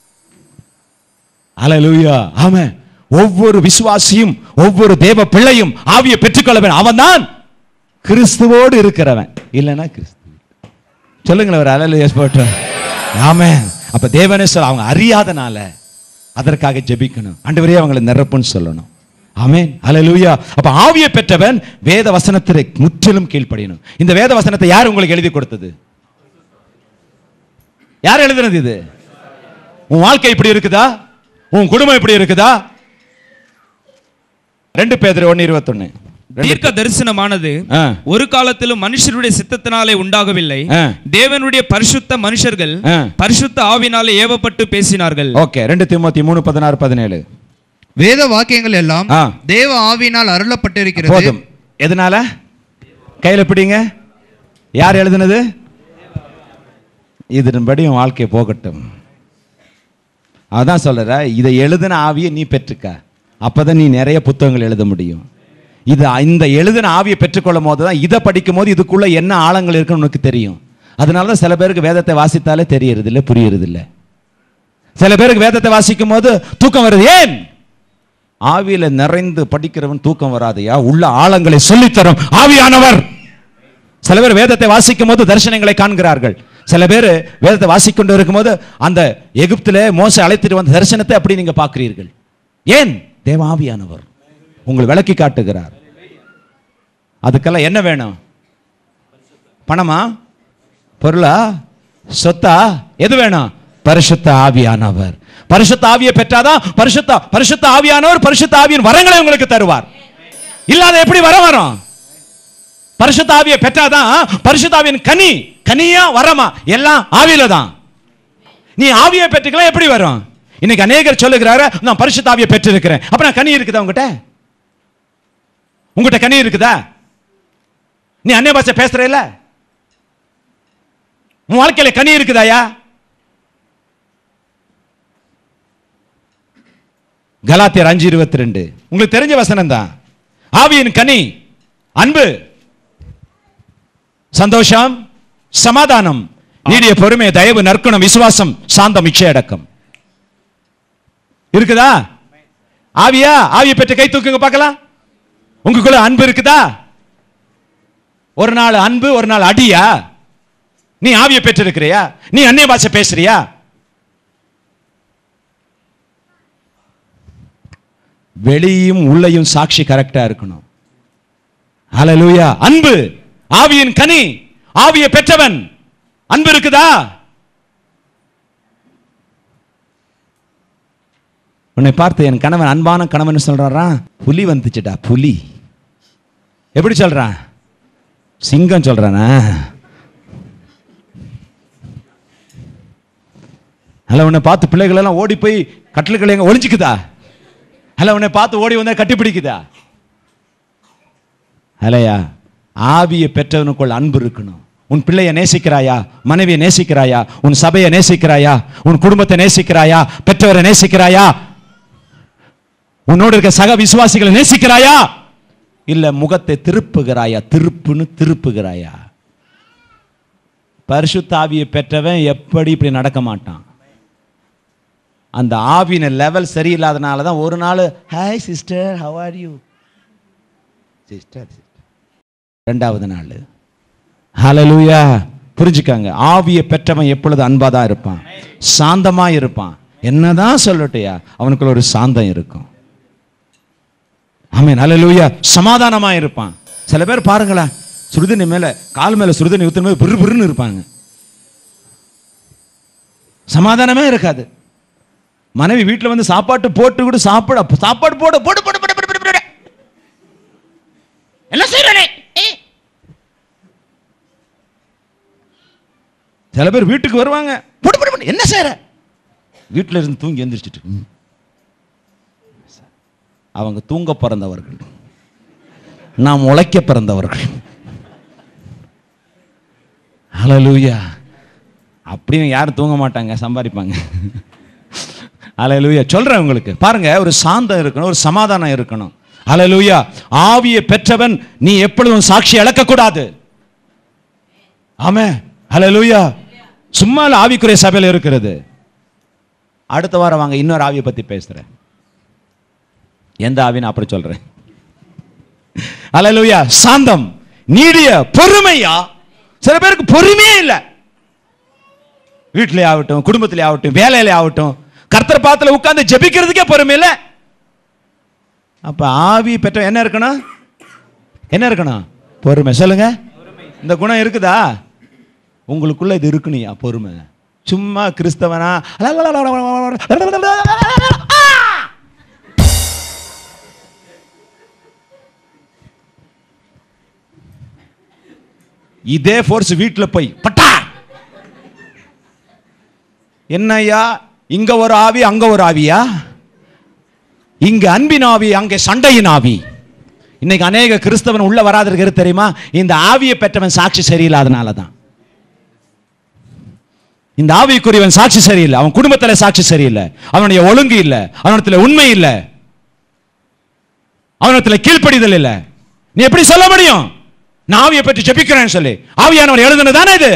ஹalleluya ஆமென் ஒவ்வொரு விசுவாசியும் ஒவ்வொரு தேவ பிள்ளையும் ஆவியை பெற்றுக்கொள்ள வேண்டும் அவன்தான் கிறிஸ்துவோடு இருக்கிறவன் இல்லைன்னா கிறிஸ்து சொல்லுங்களேன் ஒரு அலலுயா போட்டு ஆமென் அப்ப தேவனே சொல்ல அவங்க அறியாதனால அதற்காக ஜெபிக்கணும் ஆண்டவரே அவங்களை நிரப்புன்னு சொல்லணும் ஆமென் ஹalleluya அப்ப ஆவியை பெற்றவன் வேத வசனத்திற்கு முற்றிலும் கீழ்ப்படியணும் இந்த வேத வசனத்தை யார் உங்களுக்கு எழுதி கொடுத்தது யார் எழுதுனது இது உன் வாழ்க்கை இப்படி இருக்குதா உன் குடும்பம் இப்படி இருக்குதா ரெண்டு பேர் ஒன்னு இருபத்தொன்னு தீர்க்க தரிசனமானது ஆ. ஒரு காலத்திலும் மனுஷருடைய சித்தத்தினாலே உண்டாகவில்லை ஆ. தேவனுடைய பரிசுத்த மனுஷர்கள் ஆ. பரிசுத்த ஆவினாலே ஏவப்பட்டு பேசினார்கள் ஓகே ரெண்டு திமுத்தி மூணு பதினாறு பதினேழு வேத வாக்கியங்கள் எல்லாம் ஆ. தேவ ஆவியினால் அருளப்பட்டிருக்கிறது போதும் எதனால கையில பிடிங்க யார் எழுதுனது இதன்படி உன் வாழ்க்கை போகட்டும் அதான் சொல்ற இதை எழுதின ஆவியை நீ பெற்றுக்க அப்பதான் நீ நிறைய புத்தகங்கள் எழுத முடியும் இது இந்த எழுதின ஆவியை பெற்றுக்கொள்ளும் போது தான் இதை படிக்கும் போது இதுக்குள்ள என்ன ஆழங்கள் இருக்குன்னு உனக்கு தெரியும் அதனால தான் சில பேருக்கு வேதத்தை வாசித்தாலே தெரியறது இல்லை புரியறது இல்லை சில பேருக்கு வேதத்தை வாசிக்கும் போது தூக்கம் வருது ஏன் ஆவியில நிறைந்து படிக்கிறவன் தூக்கம் வராதையா உள்ள ஆழங்களை சொல்லித்தரும் ஆவியானவர் சில பேர் வேதத்தை வாசிக்கும் போது தரிசனங்களை காண்கிறார்கள் சில பேர் வேதத்தை வாசிக்கொண்டு இருக்கும்போது அந்த எகிப்திலே மோசை அழைத்துட்டு வந்த தரிசனத்தை அப்படி நீங்க பார்க்கிறீர்கள் ஏன் தேவ ஆவியானவர் உங்களை விளக்கி காட்டுகிறார் அதுக்கெல்லாம் என்ன வேணும் பணமா பொருளா சொத்தா எது வேணும் பரிசுத்த ஆவியானவர் பரிசுத்த ஆவியை பெற்றாதான் பரிசுத்த பரிசுத்த ஆவியானவர் பரிசுத்த ஆவியின் வரங்களை உங்களுக்கு தருவார் இல்லாத எப்படி வர வரும் பரிசுத்த ஆவியை பெற்றாதான் பரிசுத்த ஆவியின் கனி கனியா வரமா எல்லாம் ஆவியில தான் நீ ஆவியை பெற்றுக்கலாம் எப்படி வரும் இன்னைக்கு அநேகர் சொல்லுகிறாரு நான் பரிசுத்த ஆவியை பெற்றிருக்கிறேன் அப்ப நான் கனி இருக்குதா உங்ககிட்ட உங்ககிட்ட கனி இருக்குதா நீ அந்நிய பாஷை பேசுற இல்ல உன் வாழ்க்கையில கனி இருக்குதாயா கலாத்தியர் அஞ்சு இருபத்தி ரெண்டு உங்களுக்கு தெரிஞ்ச வசனம் தான் ஆவியின் கனி அன்பு சந்தோஷம் சமாதானம் நீடிய பொறுமை தயவு நற்குணம் விசுவாசம் சாந்தம் இச்சை அடக்கம் இருக்குதா ஆவியா ஆவியை பெற்று கை தூக்குங்க பார்க்கலாம் உங்களுக்குள்ள அன்பு இருக்குதா ஒரு நாள் அன்பு ஒரு நாள் அடியா நீ ஆவியை பெற்றிருக்கிறியா நீ அந்நிய பாஷை பேசுறியா வெளியும் உள்ளேயும் சாட்சி கரெக்டா இருக்கணும் ஹalleluya அன்பு ஆவியின் கனி ஆவியை பெற்றவன் அன்பு இருக்குதா உன்னை பார்த்து என் கணவன் அன்பான கணவன் சொல்றாரா புலி வந்துச்சுடா புலி எப்படி சொல்றான் சிங்கம் சொல்றானா அல்ல உன்னை பார்த்து பிள்ளைகள் எல்லாம் ஓடி போய் கட்டிலுக்களை எங்க ஒளிஞ்சுக்குதா அல்ல உன்னை பார்த்து ஓடி வந்தா கட்டிப்பிடிக்குதா அலையா ஆவியை பெற்றவனுக்குள் அன்பு இருக்கணும் உன் பிள்ளையை நேசிக்கிறாயா மனைவியை நேசிக்கிறாயா உன் சபையை நேசிக்கிறாயா உன் குடும்பத்தை நேசிக்கிறாயா பெற்றவரை நேசிக்கிறாயா உன்னோடு இருக்க சக விசுவாசிகளை நேசிக்கிறாயா இல்ல முகத்தை திருப்புகிறாயா திருப்புன்னு திருப்புகிறாயா பரிசுத்த ஆவியை பெற்றவன் எப்படி இப்படி நடக்க மாட்டான் அந்த ஆவின லெவல் சரியில்லாதனால தான் ஒரு நாள் hi sister how are you sister ரெண்டாவது நாள் ஹalleluya புரிஞ்சுக்காங்க ஆவியை பெற்றவன் எப்பொழுது அன்பா தான் இருப்பான் சாந்தமா இருப்பான் என்னதான் சொல்லட்டையா அவனுக்குள்ள ஒரு சாந்தம் இருக்கும் ஆமென் ஹalleluya சமாதானமா இருப்பான் சில பேர் பாருங்களேன் சுடுதண்ணி மேல கால் மேல சுடுதண்ணி ஊத்துன போது பிறு பிறுன்னு இருப்பாங்க சமாதானமே இருக்காது மனைவி வீட்டுல வந்து சாப்பாட்டு போட்டு கூட சாப்பிட சாப்பாடு போடு போடு போடு போடு போடு போடு, போடு என்ன செய்யறே சில பேர் வீட்டுக்கு வருவாங்க போடு போடு போடு என்ன செய்யற வீட்டுல இருந்து தூங்கி எந்திரிச்சிட்டு ம். அவங்க தூங்க பிறந்தவர்கள் நாம் உழைக்க பிறந்தவர்கள் ஹalleluya அப்படியும் யாரும் தூங்க மாட்டாங்க சம்பாதிப்பாங்க ஹalleluya சொல்றேன் உங்களுக்கு பாருங்க ஒரு சாந்தம் இருக்கணும் ஒரு சமாதானம் இருக்கணும் ஹalleluya ஆவியை பெற்றவன் நீ எப்பொழுதும் சாட்சி இழக்க கூடாது ஆமே ஹalleluya சும்மா இல்ல ஆவிக்குரிய சபையில் இருக்கிறது அடுத்த வாரம் வாங்க இன்னொரு ஆவியை பத்தி பேசுறேன் எந்த ஆவின்னு அப்புறம் சொல்றேன் அல்லேலூயா சாந்தம் நீடிய பொறுமையா சில பேருக்கு பொறுமையே இல்லை வீட்டிலே ஆகட்டும் குடும்பத்திலே ஆகட்டும் வேலையிலே ஆகட்டும் கர்த்தர் பாத்துல உட்கார்ந்து ஜெபிக்கிறதுக்கே பொறுமை இல்லை அப்ப ஆவி பெற்ற என்ன இருக்கணும் என்ன இருக்கணும் பொறுமை சொல்லுங்க இந்த குணம் இருக்குதா உங்களுக்குள்ள இது இருக்குனியா பொறுமை சும்மா கிறிஸ்தவனா இதே ஃபோர்ஸ் வீட்டுல போய் பட்டா என்னய்யா இங்க ஒரு ஆவி அங்க ஒரு ஆவியா இங்க அன்பின் ஆவி அங்கே சண்டையின் ஆவி இன்னைக்கு அநேக கிறிஸ்தவன் உள்ள வராது இருக்கிறது தெரியுமா இந்த ஆவியை பெற்றவன் சாட்சி சரியில்லாதனால தான் இந்த ஆவிக்குரியவன் சாட்சி சரியில்லை அவன் குடும்பத்துல சாட்சி சரியில்லை அவனுடைய ஒழுங்கு இல்லை அவனத்துல உண்மை இல்லை அவனத்துல கீழ்ப்படிதல் இல்லை நீ எப்படி சொல்ல முடியும் நான் ஆவியை பற்றி ஜெபிக்கிறேன்னு சொல்லி ஆவியானவர் எழுதுனது தானே இது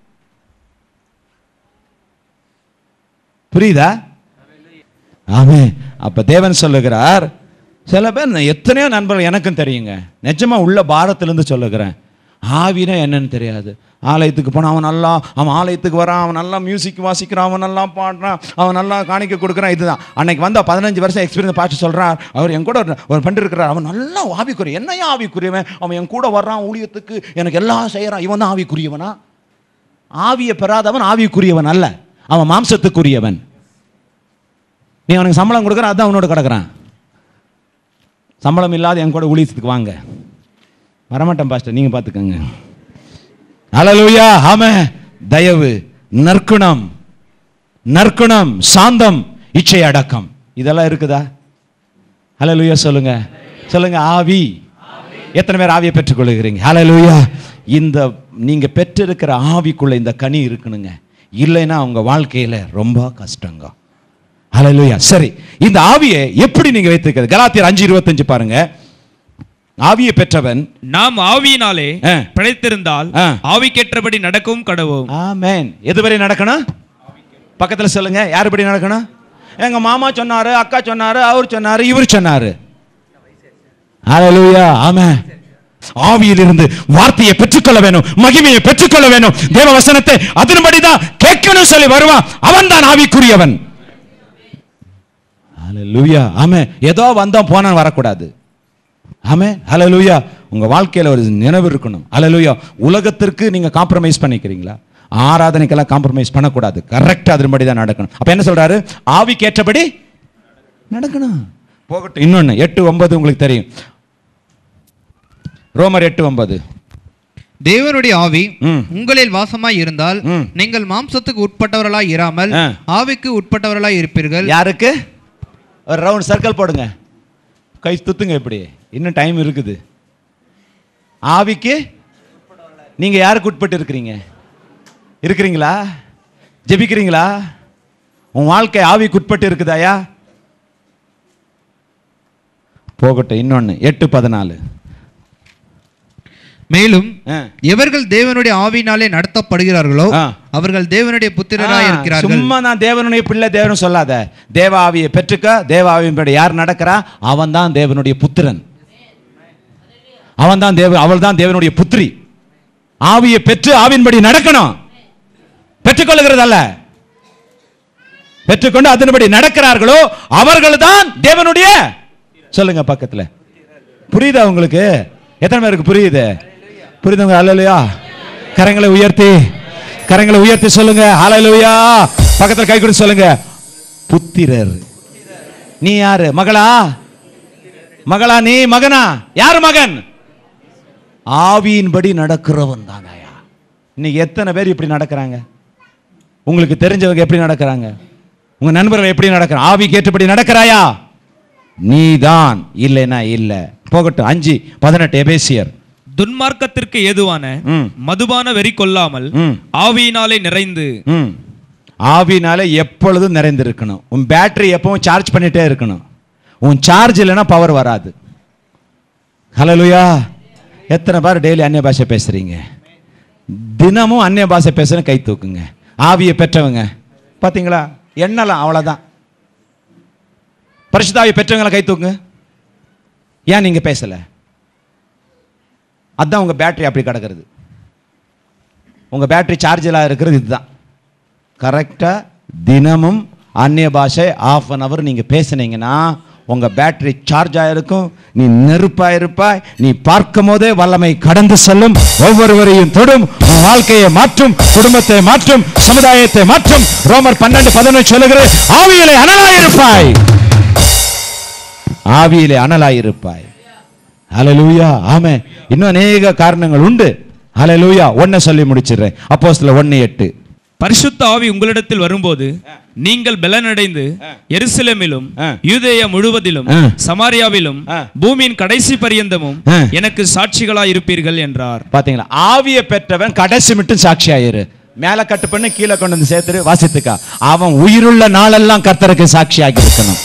புரியுதா ஆமே அப்ப தேவன் சொல்லுகிறார் சில பேர் நான் எத்தனையோ நண்பர்கள் எனக்கும் தெரியுங்க நிஜமா உள்ள பாரத்திலிருந்து சொல்லுகிறேன் ஆவினா என்னன்னு தெரியாது ஆலயத்துக்கு போனா அவன் நல்லா அவன் ஆலயத்துக்கு வரான் அவன் நல்லா மியூசிக் வாசிக்கிறான் அவன் நல்லா பாடுறான் அவன் நல்லா காணிக்க கொடுக்குறான் இதுதான் அன்னைக்கு வந்த பதினஞ்சு வருஷம் எக்ஸ்பீரியன்ஸ் பார்த்து சொல்றான் அவர் என் கூட ஒரு- ஒரு ஃப்ரெண்ட் இருக்கிறார் அவன் நல்லா ஆவிக்குரிய என்னையா ஆவிக்குரியவன் அவன் என் கூட வர்றான் ஊழியத்துக்கு எனக்கு எல்லாம் செய்யறான் இவன் தான் ஆவிக்குரியவனா ஆவியை பெறாதவன் ஆவிக்குரியவன் அல்ல அவன் மாம்சத்துக்குரியவன் நீ அவனுக்கு சம்பளம் கொடுக்குற அதான் அவனோட கிடக்குறான் சம்பளம் இல்லாத என் கூட ஊழியத்துக்கு வாங்க வரமாட்டேன் பாஸ்டர் நீங்க பார்த்துக்கோங்க ஹalleluya ஆமே தயவு நற்குணம் நற்குணம் சாந்தம் இச்சை அடக்கம் இதெல்லாம் இருக்குதா ஹalleluya சொல்லுங்க சொல்லுங்க ஆவி எத்தனை பேர் ஆவியை பெற்றுக்கொள்கிறீங்க ஹalleluya இந்த நீங்க பெற்றிருக்கிற ஆவிக்குள்ள இந்த கனி இருக்கணுங்க இல்லைன்னா உங்க வாழ்க்கையில ரொம்ப கஷ்டங்க ஹalleluya சரி இந்த ஆவியை எப்படி நீங்க வைத்திருக்கிறது கலாத்தியர் அஞ்சு இருபத்தஞ்சு பாருங்க ஆவியை பெற்றவன் நாம் ஆவியினாலே ஆ. பிழைத்திருந்தால் ஆ. ஆவிக்கேற்றபடி நடக்கவும் கடவோம் ஆமென் எதுவரை நடக்கணும் பக்கத்துல சொல்லுங்க யாருபடி நடக்கணும் எங்க மாமா சொன்னாரு அக்கா சொன்னாரு அவர் சொன்னாரு இவர் சொன்னாரு ஹalleluya ஆமென் ஆவியிலிருந்து வார்த்தையை பெற்றுக்கொள்ள வேணும் மகிமையை பெற்றுக்கொள்ள வேணும் தேவ வசனத்தை அதன்படிதான் கேட்கணும் சொல்லி வருவான் அவன் தான் ஆவிக்குரியவன் ஹalleluya ஆமென் ஏதோ வந்தோம் போனான் வரக்கூடாது ஆமே ஹalleluya உங்க வாழ்க்கையில ஒரு நினைவு இருக்கணும் ஹalleluya உலகத்திற்கு நீங்க காம்ப்ரமைஸ் பண்ணிக்கிறீங்களா ஆராதனைக்கெல்லாம் காம்ப்ரமைஸ் பண்ணக்கூடாது கரெக்டா அதன்படி தான் நடக்கணும் அப்ப என்ன சொல்றாரு ஆவிக்கு ஏற்றபடி நடக்கணும் போகட்டும் இன்னொன்னு எட்டு ஒன்பது உங்களுக்கு தெரியும் ரோமர் எட்டு ஒன்பது தேவனுடைய ஆவி ம். உங்களில் வாசமாய் இருந்தால் ம். நீங்கள் மாம்சத்துக்கு உட்பட்டவர்களாய் இராமல் ஆ. ஆவிக்கு உட்பட்டவர்களாய் இருப்பீர்கள் யாருக்கு ஒரு ரவுண்ட் சர்க்கிள் போடுங்க கை துத்துங்க இப்படி இன்னும் டைம் இருக்குது ஆவிக்கு நீங்க யாருக்கு உட்பட்டு இருக்கிறீங்க இருக்கிறீங்களா ஜெபிக்கிறீங்களா உன் வாழ்க்கை ஆவிக்கு உட்பட்டு இருக்குதாயா போகட்டும் இன்னொன்னு எட்டு பதினாலு மேலும் ஆ. எவர்கள் தேவனுடைய ஆவியினாலே நடத்தப்படுகிறார்களோ ஆ. அவர்கள் தேவனுடைய புத்திரராய் ஆ, இருக்கிறார்கள் சும்மா நான் தேவனுடைய பிள்ளை தேவன் சொல்லாத தேவ ஆவியை பெற்றுக்க தேவ ஆவியின்படி யார் நடக்கிறா அவன் தான் தேவனுடைய புத்திரன் அவன் தான் தேவ அவள் தான் தேவனுடைய புத்திரி ஆவியை பெற்று ஆவியின்படி நடக்கணும் பெற்றுக்கொள்ளுகிறது அல்ல பெற்றுக்கொண்டு அதன்படி நடக்கிறார்களோ அவர்கள் தான் தேவனுடைய சொல்லுங்க பக்கத்துல புரியுதா உங்களுக்கு எத்தனை பேருக்கு புரியுது புரியுதுங்க அல்லையா கரங்களை உயர்த்தி கரங்களை உயர்த்தி சொல்லுங்க ஹalleluya பக்கத்துல கை கொடுத்து சொல்லுங்க புத்திரர் நீ யாரு மகளா மகளா நீ மகனா யார் மகன் ஆவியின்படி நடக்கிறவன் தானாயா இன்னைக்கு எத்தனை பேர் இப்படி நடக்கிறாங்க உங்களுக்கு தெரிஞ்சவங்க எப்படி நடக்கிறாங்க உங்க நண்பர்கள் எப்படி நடக்கிறாங்க ஆவிக்கு ஏற்றபடி நடக்கிறாயா நீதான் இல்லைன்னா இல்ல போகட்டும் அஞ்சு பதினெட்டு எபேசியர் துன்மார்க்கத்திற்கு ஏதுவான ம். மதுபான வெறி கொள்ளாமல் ம். ஆவியினாலே நிறைந்து ம் ஆவினால எப்பொழுதும் நிறைந்திருக்கணும் உன் பேட்டரி எப்பவும் சார்ஜ் பண்ணிட்டே இருக்கணும் உன் சார்ஜ் இல்லைன்னா பவர் வராது ஹலலுயா எத்தனை பேர் டெய்லி அந்நிய பாஷை பேசுறீங்க தினமும் அந்நிய பாஷை பேசுற கை தூக்குங்க ஆவியை பெற்றவங்க பாத்தீங்களா எண்ணலாம் அவ்வளவுதான் பரிசுத்தாவி பெற்றவங்களை கை தூக்குங்க ஏன் நீங்க பேசல அதான் உங்க பேட்டரி அப்படி கிடக்கிறது உங்க பேட்டரி சார்ஜில் இருக்கிறது இதுதான் கரெக்டா தினமும் அந்நிய பாஷை ஆஃப் அன் அவர் நீங்க பேசுனீங்கன்னா உங்க பேட்டரி சார்ஜ் ஆயிருக்கும் நீ நெருப்பாய் இருப்பாய் நீ பார்க்கும் போதே வல்லமை கடந்து செல்லும் ஒவ்வொருவரையும் தொடும் உன் வாழ்க்கையை மாற்றும் குடும்பத்தை மாற்றும் சமுதாயத்தை மாற்றும் ரோமர் பன்னெண்டு பதினொன்று சொல்லுகிறது ஆவியிலே அனலாயிருப்பாய் ஆவியிலே அனலாயிருப்பாய் ஹalleluya ஆமே இன்னும் அநேக காரணங்கள் உண்டு ஹalleluya ஒன்ன சொல்லி முடிச்சிடுறேன் அப்போஸ்தலர் ஒன்னு எட்டு பரிசுத்த ஆவி உங்களிடத்தில் வரும்போது நீங்கள் பலனடைந்து எருசலேமிலும் ஆ. யூதேயா முழுவதிலும் ஆ. சமாரியாவிலும் ஆ. பூமியின் கடைசி பரியந்தமும் ஆ. எனக்கு சாட்சிகளாய் இருப்பீர்கள் என்றார் பாத்தீங்களா ஆவியை பெற்றவன் கடைசி மட்டும் சாட்சியாயிரு மேல கட்டு பண்ணி கீழே கொண்டு வந்து சேர்த்துரு வாசித்துக்கா அவன் உயிருள்ள நாளெல்லாம் கர்த்தருக்கு சாட்சியாகி இருக்கணும்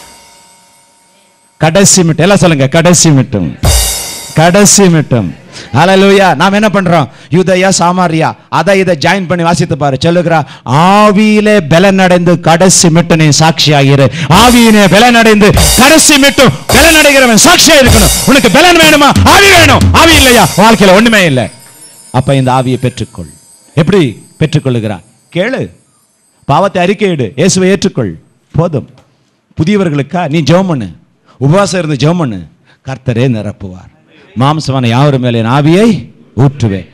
கடைசி மட்டும் எல்லாம் சொல்லுங்க கடைசி மட்டும் கடைசி மட்டும் ஹalleluya நாம் என்ன பண்றோம் யூதயா சாமாரியா அதை இதை ஜாயின் பண்ணி வாசித்து பாரு சொல்லுகிறா ஆவியிலே பலனடைந்து கடைசி மட்டும் நீ சாட்சியாகிரு ஆவியிலே பலனடைந்து கடைசி மட்டும் பலனடைகிறவன் சாட்சியா இருக்கணும் உனக்கு பலன் வேணுமா ஆவி வேணும் ஆவி இல்லையா வாழ்க்கையில ஒண்ணுமே இல்லை அப்ப இந்த ஆவியை பெற்றுக்கொள் எப்படி பெற்றுக்கொள்ளுகிறான் கேளு பாவத்தை அறிக்கையிடு இயேசுவை ஏற்றுக்கொள் போதும் புதியவர்களுக்கா நீ ஜெபம் பண்ணு உபவாசம் இருந்து ஜெபம் பண்ணு கர்த்தரே நிரப்புவார் மாம்சமான யாவர் மேலே என் ஆவியை ஊற்றுவேன்